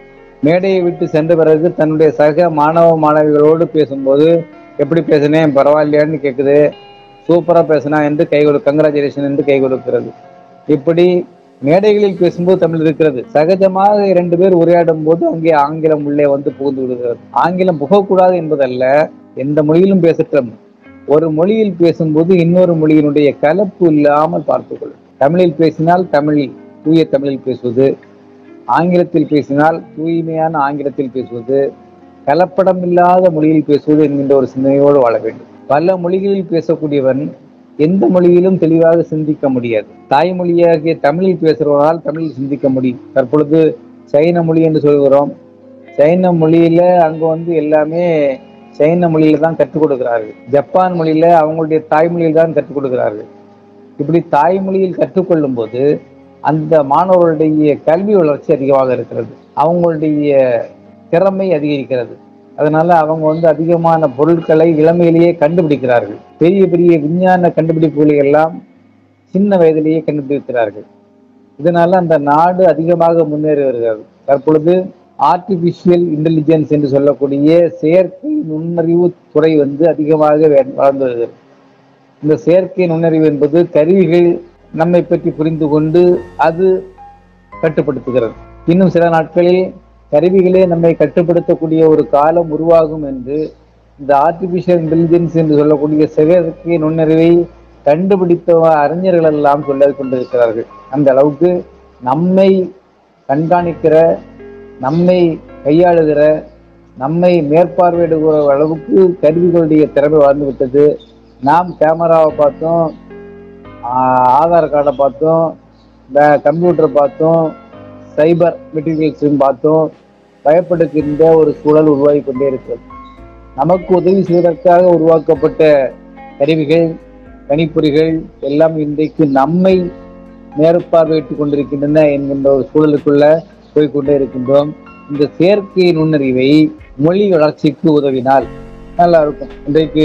மேடையை விட்டு சென்ற பிறகு தன்னுடைய சக மாணவ மாணவிகளோடு பேசும்போது எப்படி பேசினேன் பரவாயில்லையான்னு கேட்குது சூப்பராக பேசினா என்று கை கொடு கங்க்ராச்சுலேஷன் என்று கை கொடுக்கிறது இப்படி மேடைகளில் பேசும்போது தமிழ் இருக்கிறது சகஜமாக இரண்டு பேர் உரையாடும் போது அங்கே ஆங்கிலம் உள்ளே வந்து புகுந்து விடுகிறது ஆங்கிலம் புகக்கூடாது என்பதல்ல எந்த மொழியிலும் பேசட்டும் ஒரு மொழியில் பேசும்போது இன்னொரு மொழியினுடைய கலப்பு இல்லாமல் பார்த்துக்கொள்ளும் தமிழில் பேசினால் தமிழில் தூய தமிழில் பேசுவது ஆங்கிலத்தில் பேசினால் தூய்மையான ஆங்கிலத்தில் பேசுவது கலப்படம் இல்லாத மொழியில் பேசுவது என்கின்ற ஒரு சிந்தனையோடு வாழ வேண்டும் பல மொழிகளில் பேசக்கூடியவன் எந்த மொழியிலும் தெளிவாக சிந்திக்க முடியாது தாய்மொழியாகிய தமிழில் பேசுகிறவனால் தமிழில் சிந்திக்க முடியும் தற்பொழுது சைன மொழி என்று சொல்கிறோம் சைன மொழியில அங்க வந்து எல்லாமே சைன மொழியில தான் கற்றுக் கொடுக்கிறார்கள் ஜப்பான் மொழியில அவங்களுடைய தாய்மொழியில் தான் கற்றுக் கொடுக்கிறார்கள் இப்படி தாய்மொழியில் கற்றுக்கொள்ளும் போது அந்த மாணவர்களுடைய கல்வி வளர்ச்சி அதிகமாக இருக்கிறது அவங்களுடைய திறமை அதிகரிக்கிறது அதனால அவங்க வந்து அதிகமான பொருட்களை இளமையிலேயே கண்டுபிடிக்கிறார்கள் பெரிய பெரிய விஞ்ஞான கண்டுபிடிப்புகளை எல்லாம் சின்ன வயதிலேயே கண்டுபிடிக்கிறார்கள் இதனால அந்த நாடு அதிகமாக முன்னேறி வருகிறது தற்பொழுது ஆர்டிபிஷியல் இன்டெலிஜென்ஸ் என்று சொல்லக்கூடிய செயற்கை நுண்ணறிவு துறை வந்து அதிகமாக வே- வளர்ந்து வருகிறது இந்த செயற்கை நுண்ணறிவு என்பது கருவிகள் நம்மை பற்றி புரிந்து கொண்டு அது கட்டுப்படுத்துகிறது இன்னும் சில நாட்களில் கருவிகளே நம்மை கட்டுப்படுத்தக்கூடிய ஒரு காலம் உருவாகும் என்று இந்த ஆர்டிபிஷியல் இன்டெலிஜென்ஸ் என்று சொல்லக்கூடிய செயற்கை நுண்ணறிவை கண்டுபிடித்த அறிஞர்கள் எல்லாம் சொல்லிக் கொண்டிருக்கிறார்கள் அந்த அளவுக்கு நம்மை கண்காணிக்கிற நம்மை கையாளுகிற நம்மை மேற்பார்வையிடுகிற அளவுக்கு கருவிகளுடைய திறமை வளர்ந்து விட்டது நாம் கேமராவை பார்த்தோம் ஆஹ் ஆதார் கார்டை பார்த்தோம் கம்ப்யூட்டரை பார்த்தோம் சைபர் மெட்டீரியல்ஸையும் பார்த்தோம் பயப்படுகின்ற ஒரு சூழல் உருவாகி கொண்டே இருக்கிறது நமக்கு உதவி செய்வதற்காக உருவாக்கப்பட்ட கருவிகள் கணிப்பொறிகள் எல்லாம் இன்றைக்கு நம்மை மேற்பார்வையிட்டுக் கொண்டிருக்கின்றன என்கின்ற ஒரு சூழலுக்குள்ள போய்க்கொண்டே இருக்கின்றோம் இந்த செயற்கை நுண்ணறிவை மொழி வளர்ச்சிக்கு உதவினால் நல்லா இருக்கும் இன்றைக்கு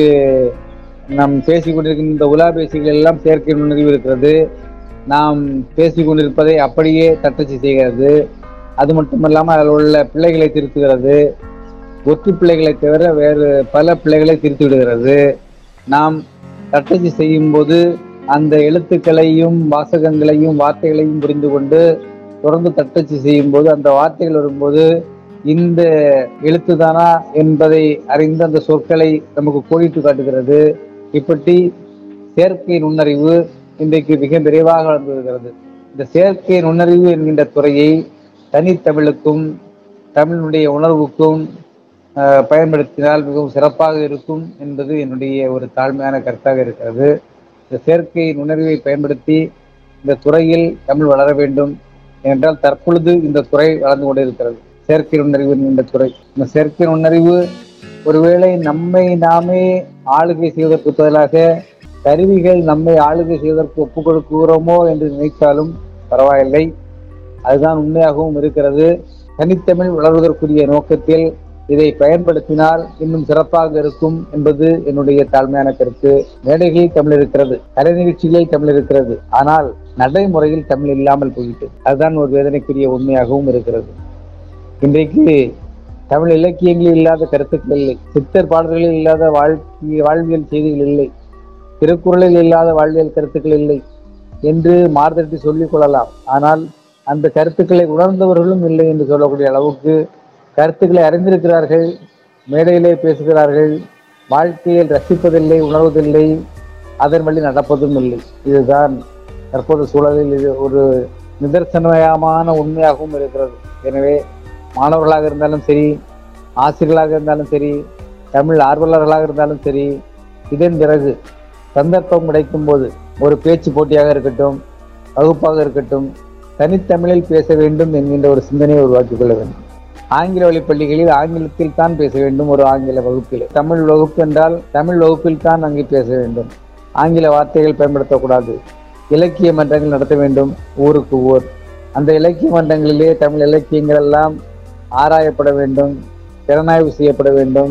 நாம் பேசிக் கொண்டிருக்கின்ற இந்த உலாபேசிகள் எல்லாம் செயற்கை நுண்ணறிவு இருக்கிறது நாம் பேசிக் கொண்டிருப்பதை அப்படியே தட்டச்சு செய்கிறது அது மட்டுமல்லாமல் அதில் உள்ள பிள்ளைகளை திருத்துகிறது ஒற்று பிள்ளைகளை தவிர வேறு பல பிள்ளைகளை திருத்தி விடுகிறது நாம் தட்டச்சு செய்யும் போது அந்த எழுத்துக்களையும் வாசகங்களையும் வார்த்தைகளையும் புரிந்து கொண்டு தொடர்ந்து தட்டச்சு செய்யும் போது அந்த வார்த்தைகள் வரும்போது இந்த எழுத்துதானா என்பதை அறிந்து அந்த சொற்களை நமக்கு கோடிட்டு காட்டுகிறது இப்படி செயற்கை நுண்ணறிவு இன்றைக்கு மிக விரைவாக வளர்ந்து வருகிறது இந்த செயற்கை நுண்ணறிவு என்கின்ற துறையை தனித்தமிழுக்கும் தமிழினுடைய உணர்வுக்கும் அஹ், பயன்படுத்தினால் மிகவும் சிறப்பாக இருக்கும் என்பது என்னுடைய ஒரு தாழ்மையான கருத்தாக இருக்கிறது இந்த செயற்கை நுண்ணறிவை பயன்படுத்தி இந்த துறையில் தமிழ் வளர வேண்டும் என்றால் தற்பொழுது இந்த துறை வளர்ந்து கொண்டிருக்கிறது செயற்கை நுண்ணறிவு என்கின்ற துறை இந்த செயற்கை நுண்ணறிவு ஒருவேளை நம்மை நாமே ஆளுகை செய்வதற்கு பதிலாக கருவிகள் நம்மை ஆளுகை செய்வதற்கு ஒப்புக் கொடுக்கிறோமோ என்று நினைத்தாலும் பரவாயில்லை அதுதான் உண்மையாகவும் இருக்கிறது தனித்தமிழ் வளர்வதற்குரிய நோக்கத்தில் இதை பயன்படுத்தினால் இன்னும் சிறப்பாக இருக்கும் என்பது என்னுடைய தாழ்மையான கருத்து மேடைகளில் தமிழ் இருக்கிறது கலை நிகழ்ச்சிகளில் தமிழ் இருக்கிறது ஆனால் நடைமுறையில் தமிழ் இல்லாமல் போயிட்டு அதுதான் ஒரு வேதனைக்குரிய உண்மையாகவும் இருக்கிறது இன்றைக்கு தமிழ் இலக்கியங்களில் இல்லாத கருத்துக்கள் இல்லை சித்தர் பாடல்களில் இல்லாத வாழ்க்கை வாழ்வியல் செய்திகள் இல்லை திருக்குறளில் இல்லாத வாழ்வியல் கருத்துக்கள் இல்லை என்று மார்தட்டி சொல்லிக் கொள்ளலாம் ஆனால் அந்த கருத்துக்களை உணர்ந்தவர்களும் இல்லை என்று சொல்லக்கூடிய அளவுக்கு கருத்துக்களை அறிந்திருக்கிறார்கள் மேடையிலே பேசுகிறார்கள் வாழ்க்கையில் ரசிப்பதில்லை உணர்வதில்லை அதன் வழி நடப்பதும் இல்லை இதுதான் தற்போது சூழலில் இது ஒரு நிதர்சனமயமான உண்மையாகவும் இருக்கிறது எனவே மாணவர்களாக இருந்தாலும் சரி ஆசிரியர்களாக இருந்தாலும் சரி தமிழ் ஆர்வலர்களாக இருந்தாலும் சரி இதன் பிறகு சந்தர்ப்பம் கிடைக்கும் போது ஒரு பேச்சு போட்டியாக இருக்கட்டும் வகுப்பாக இருக்கட்டும் தனித்தமிழில் பேச வேண்டும் என்கின்ற ஒரு சிந்தனையை உருவாக்கிக் கொள்ள வேண்டும் ஆங்கில வழி பள்ளிகளில் ஆங்கிலத்தில் தான் பேச வேண்டும் ஒரு ஆங்கில வகுப்பில் தமிழ் வகுப்பு என்றால் தமிழ் வகுப்பில் தான் அங்கே பேச வேண்டும் ஆங்கில வார்த்தைகள் பயன்படுத்தக்கூடாது இலக்கிய மன்றங்கள் நடத்த வேண்டும் ஊருக்கு ஊர் அந்த இலக்கிய மன்றங்களிலே தமிழ் இலக்கியங்கள் எல்லாம் ஆராயப்பட வேண்டும் திறனாய்வு செய்யப்பட வேண்டும்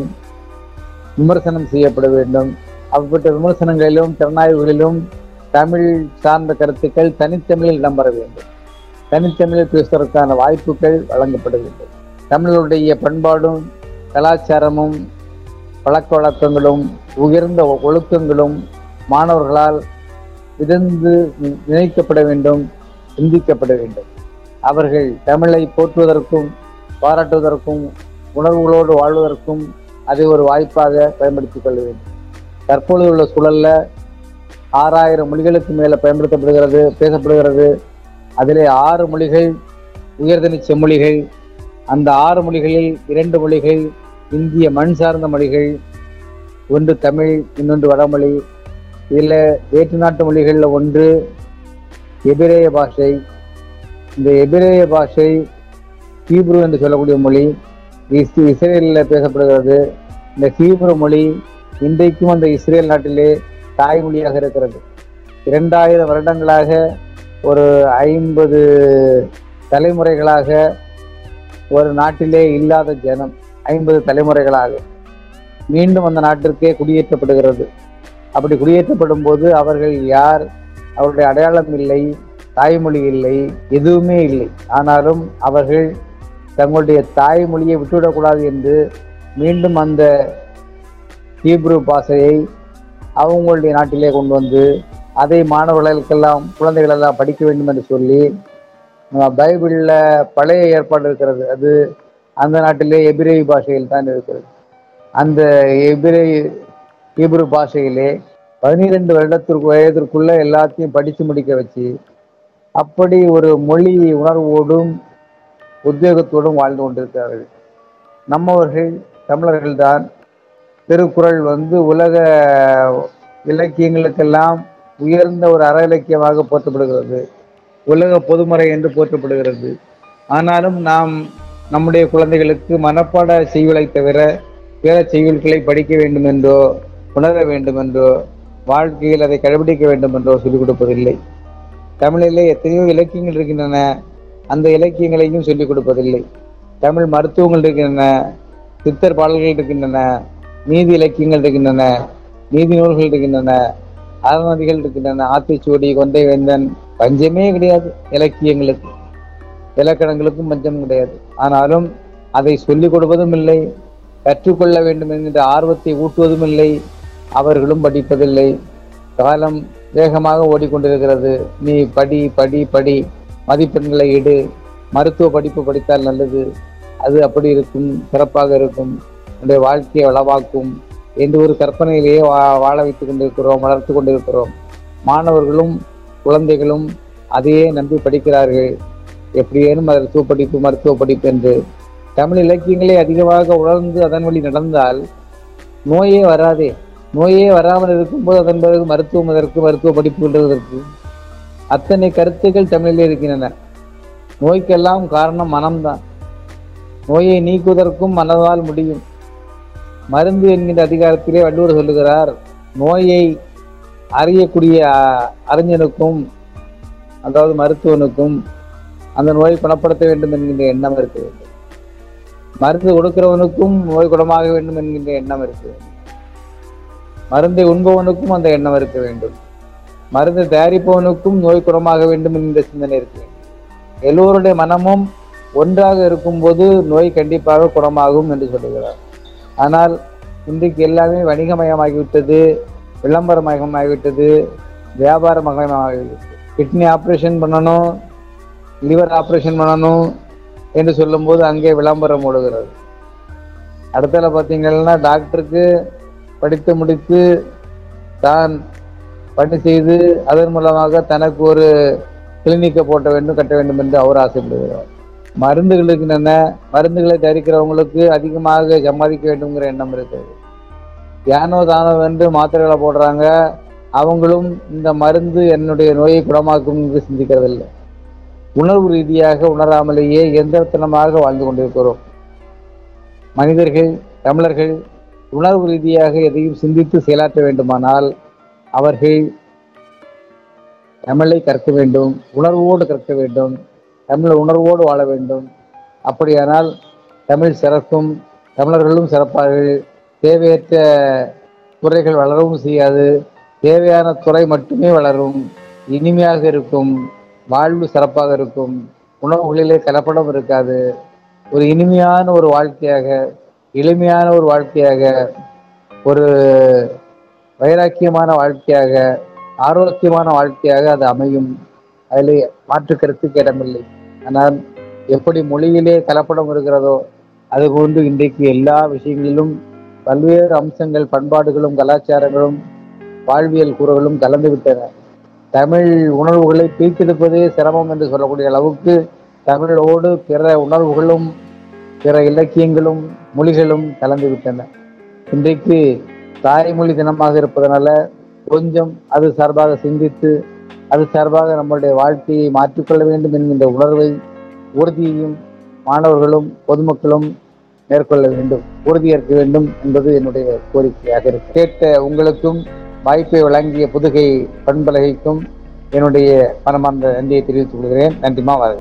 விமர்சனம் செய்யப்பட வேண்டும் அப்படிப்பட்ட விமர்சனங்களிலும் திறனாய்வுகளிலும் தமிழ் சார்ந்த கருத்துக்கள் தனித்தமிழில் இடம்பெற வேண்டும் தனித்தமிழில் பேசுவதற்கான வாய்ப்புகள் வழங்கப்பட வேண்டும் தமிழருடைய பண்பாடும் கலாச்சாரமும் பழக்க வழக்கங்களும் உயர்ந்த ஒழுக்கங்களும் மாணவர்களால் விதந்து நினைக்கப்பட வேண்டும் சிந்திக்கப்பட வேண்டும் அவர்கள் தமிழை போற்றுவதற்கும் பாராட்டுவதற்கும் உணர்வுகளோடு வாழ்வதற்கும் அதை ஒரு வாய்ப்பாக பயன்படுத்திக் கொள்ள வேண்டும் தற்பொழுது உள்ள சூழல்ல ஆறாயிரம் மொழிகளுக்கு மேல பயன்படுத்தப்படுகிறது பேசப்படுகிறது அதிலே ஆறு மொழிகள் உயர்தனி செம்மொழிகள் அந்த ஆறு மொழிகளில் இரண்டு மொழிகள் இந்திய மண் சார்ந்த மொழிகள் ஒன்று தமிழ் இன்னொன்று வடமொழி இதில் வேற்று நாட்டு மொழிகளில் ஒன்று எபிரேய பாஷை இந்த எபிரேய பாஷை ஹீப்ரு என்று சொல்லக்கூடிய மொழி இஸ் இஸ்ரேலில் பேசப்படுகிறது இந்த ஹீப்ரு மொழி இன்றைக்கும் அந்த இஸ்ரேல் நாட்டிலே தாய்மொழியாக இருக்கிறது இரண்டாயிரம் வருடங்களாக ஒரு ஐம்பது தலைமுறைகளாக ஒரு நாட்டிலே இல்லாத ஜனம் ஐம்பது தலைமுறைகளாக மீண்டும் அந்த நாட்டிற்கே குடியேற்றப்படுகிறது அப்படி குடியேற்றப்படும் போது அவர்கள் யார் அவருடைய அடையாளம் இல்லை தாய்மொழி இல்லை எதுவுமே இல்லை ஆனாலும் அவர்கள் தங்களுடைய தாய்மொழியை விட்டுவிடக்கூடாது என்று மீண்டும் அந்த ஹீப்ரு பாஷையை அவங்களுடைய நாட்டிலே கொண்டு வந்து அதை மாணவர்களுக்கெல்லாம் குழந்தைகள் எல்லாம் படிக்க வேண்டும் என்று சொல்லி நம்ம பைபிளில் பழைய ஏற்பாடு இருக்கிறது அது அந்த நாட்டிலே எபிரேய பாஷையில் தான் இருக்கிறது அந்த எபிரே ஹீப்ரு பாஷையிலே பதினிரெண்டு வருடத்திற்கு வயதிற்குள்ள எல்லாத்தையும் படித்து முடிக்க வச்சு அப்படி ஒரு மொழி உணர்வோடும் உத்வேகத்தோடும் வாழ்ந்து கொண்டிருக்கிறார்கள் நம்மவர்கள் தமிழர்கள்தான் திருக்குறள் வந்து உலக இலக்கியங்களுக்கெல்லாம் உயர்ந்த ஒரு அற இலக்கியமாக போற்றப்படுகிறது உலக பொதுமறை என்று போற்றப்படுகிறது ஆனாலும் நாம் நம்முடைய குழந்தைகளுக்கு மனப்பாட செய்யுளை தவிர வேற செய்யுள்களை படிக்க வேண்டும் என்றோ உணர வேண்டும் என்றோ வாழ்க்கையில் அதை கடைபிடிக்க வேண்டும் என்றோ சொல்லிக் கொடுப்பதில்லை தமிழிலே எத்தனையோ இலக்கியங்கள் இருக்கின்றன அந்த இலக்கியங்களையும் சொல்லிக் கொடுப்பதில்லை தமிழ் மருத்துவங்கள் இருக்கின்றன சித்தர் பாடல்கள் இருக்கின்றன நீதி இலக்கியங்கள் இருக்கின்றன நீதி நூல்கள் இருக்கின்றன அறநதிகள் இருக்கின்றன ஆத்திச்சூடி கொண்டை வேந்தன் பஞ்சமே கிடையாது இலக்கியங்களுக்கு இலக்கணங்களுக்கும் பஞ்சம் கிடையாது ஆனாலும் அதை சொல்லிக் கொடுப்பதும் இல்லை கற்றுக்கொள்ள வேண்டும் என்கின்ற ஆர்வத்தை ஊட்டுவதும் இல்லை அவர்களும் படிப்பதில்லை காலம் வேகமாக ஓடிக்கொண்டிருக்கிறது நீ படி படி படி மதிப்பெண்களை எடு மருத்துவ படிப்பு படித்தால் நல்லது அது அப்படி இருக்கும் சிறப்பாக இருக்கும் உன்னுடைய வாழ்க்கையை வளவாக்கும் என்று ஒரு கற்பனையிலேயே வா வாழ வைத்துக் கொண்டிருக்கிறோம் வளர்த்து கொண்டிருக்கிறோம் மாணவர்களும் குழந்தைகளும் அதையே நம்பி படிக்கிறார்கள் எப்படியேனும் மருத்துவ படிப்பு மருத்துவ படிப்பு என்று தமிழ் இலக்கியங்களை அதிகமாக உணர்ந்து அதன் வழி நடந்தால் நோயே வராதே நோயே வராமல் இருக்கும்போது அதன் பிறகு மருத்துவம் அதற்கு மருத்துவ படிப்புன்றதற்கு அத்தனை கருத்துக்கள் தமிழில் இருக்கின்றன நோய்க்கெல்லாம் காரணம் மனம்தான் நோயை நீக்குவதற்கும் மனதால் முடியும் மருந்து என்கின்ற அதிகாரத்திலே வள்ளுவர் சொல்லுகிறார் நோயை அறியக்கூடிய அ- அறிஞனுக்கும் அதாவது மருத்துவனுக்கும் அந்த நோயை குணப்படுத்த வேண்டும் என்கின்ற எண்ணம் இருக்க வேண்டும் மருந்து கொடுக்கிறவனுக்கும் நோய் குணமாக வேண்டும் என்கின்ற எண்ணம் இருக்க வேண்டும் மருந்தை உண்பவனுக்கும் அந்த எண்ணம் இருக்க வேண்டும் மருந்து தயாரிப்பவனுக்கும் நோய் குணமாக வேண்டும் என்கின்ற சிந்தனை இருக்க வேண்டும் எல்லோருடைய மனமும் ஒன்றாக இருக்கும்போது நோய் கண்டிப்பாக குணமாகும் என்று சொல்லுகிறார் ஆனால் இன்றைக்கு எல்லாமே வணிகமயமாகிவிட்டது விளம்பரமயமாகிவிட்டது வியாபாரமயமாகிவிட்டது கிட்னி ஆப்ரேஷன் பண்ணணும் லிவர் ஆப்ரேஷன் பண்ணணும் என்று சொல்லும்போது அங்கே விளம்பரம் ஓடுகிறது அடுத்தல பார்த்தீங்கன்னா டாக்டருக்கு படித்து முடித்து தான் பணி செய்து அதன் மூலமாக தனக்கு ஒரு கிளினிக்கை போட்ட வேண்டும் கட்ட வேண்டும் என்று அவர் ஆசைப்படுகிறார் மருந்துகள் இருக்கின்றன மருந்துகளை தயாரிக்கிறவங்களுக்கு அதிகமாக சம்பாதிக்க வேண்டும்ங்கிற எண்ணம் இருக்கிறது ஏனோ தானோ என்று மாத்திரைகளை போடுறாங்க அவங்களும் இந்த மருந்து என்னுடைய நோயை குணமாக்கும் என்று சிந்திக்கிறதில்லை உணர்வு ரீதியாக உணராமலேயே எந்திரத்தனமாக வாழ்ந்து கொண்டிருக்கிறோம் மனிதர்கள் தமிழர்கள் உணர்வு ரீதியாக எதையும் சிந்தித்து செயலாற்ற வேண்டுமானால் அவர்கள் தமிழை கற்க வேண்டும் உணர்வோடு கற்க வேண்டும் தமிழ் உணர்வோடு வாழ வேண்டும் அப்படியானால் தமிழ் சிறக்கும் தமிழர்களும் சிறப்பார்கள் தேவையற்ற துறைகள் வளரவும் செய்யாது தேவையான துறை மட்டுமே வளரும் இனிமையாக இருக்கும் வாழ்வு சிறப்பாக இருக்கும் உணவுகளிலே கலப்படம் இருக்காது ஒரு இனிமையான ஒரு வாழ்க்கையாக எளிமையான ஒரு வாழ்க்கையாக ஒரு வைராக்கியமான வாழ்க்கையாக ஆரோக்கியமான வாழ்க்கையாக அது அமையும் அதில் மாற்று கருத்துக்கு இடமில்லை ஆனால் எப்படி மொழியிலே கலப்படம் இருக்கிறதோ அதுபோன்று இன்றைக்கு எல்லா விஷயங்களிலும் பல்வேறு அம்சங்கள் பண்பாடுகளும் கலாச்சாரங்களும் வாழ்வியல் கூறுகளும் கலந்து விட்டன தமிழ் உணர்வுகளை பிரித்தெடுப்பதே சிரமம் என்று சொல்லக்கூடிய அளவுக்கு தமிழோடு பிற உணர்வுகளும் பிற இலக்கியங்களும் மொழிகளும் கலந்து விட்டன இன்றைக்கு தாய்மொழி தினமாக இருப்பதனால கொஞ்சம் அது சார்பாக சிந்தித்து அது சார்பாக நம்மளுடைய வாழ்க்கையை மாற்றிக்கொள்ள வேண்டும் என்கின்ற உணர்வை உறுதியையும் மாணவர்களும் பொதுமக்களும் மேற்கொள்ள வேண்டும் உறுதியேற்க வேண்டும் என்பது என்னுடைய கோரிக்கையாக இருக்கு கேட்ட உங்களுக்கும் வாய்ப்பை வழங்கிய புதுகை பண்பலகைக்கும் என்னுடைய மனமார்ந்த நன்றியை தெரிவித்துக் கொள்கிறேன் நன்றிமா வர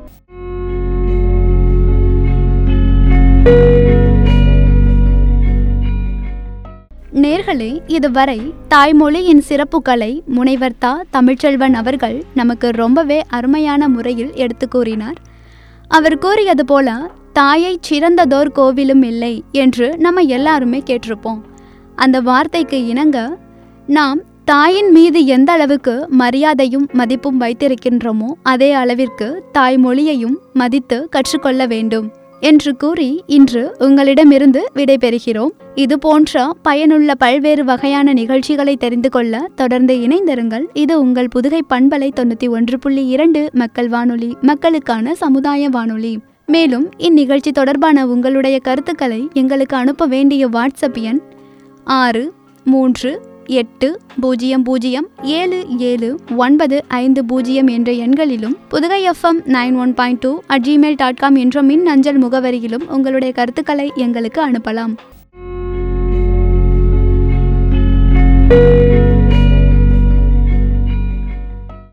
நேர்களே இதுவரை தாய்மொழியின் சிறப்புகளை முனைவர் தா தமிழ்ச்செல்வன் அவர்கள் நமக்கு ரொம்பவே அருமையான முறையில் எடுத்து கூறினார் அவர் கூறியது போல தாயை சிறந்ததோர் கோவிலும் இல்லை என்று நம்ம எல்லாருமே கேட்டிருப்போம் அந்த வார்த்தைக்கு இணங்க நாம் தாயின் மீது எந்த அளவுக்கு மரியாதையும் மதிப்பும் வைத்திருக்கின்றோமோ அதே அளவிற்கு தாய்மொழியையும் மதித்து கற்றுக்கொள்ள வேண்டும் என்று கூறி இன்று உங்களிடமிருந்து விடைபெறுகிறோம் இது போன்ற பயனுள்ள பல்வேறு வகையான நிகழ்ச்சிகளை தெரிந்து கொள்ள தொடர்ந்து இணைந்திருங்கள் இது உங்கள் புதுகை பண்பலை தொண்ணூற்றி ஒன்று புள்ளி இரண்டு மக்கள் வானொலி மக்களுக்கான சமுதாய வானொலி மேலும் இந்நிகழ்ச்சி தொடர்பான உங்களுடைய கருத்துக்களை எங்களுக்கு அனுப்ப வேண்டிய வாட்ஸ்அப் எண் ஆறு மூன்று எட்டு பூஜ்ஜியம் பூஜ்ஜியம் ஏழு ஏழு ஒன்பது ஐந்து பூஜ்ஜியம் என்ற எண்களிலும் Pudhugai FM nine one point two at Gmail dot com என்ற மின் அஞ்சல் முகவரியிலும் உங்களுடைய கருத்துக்களை எங்களுக்கு அனுப்பலாம்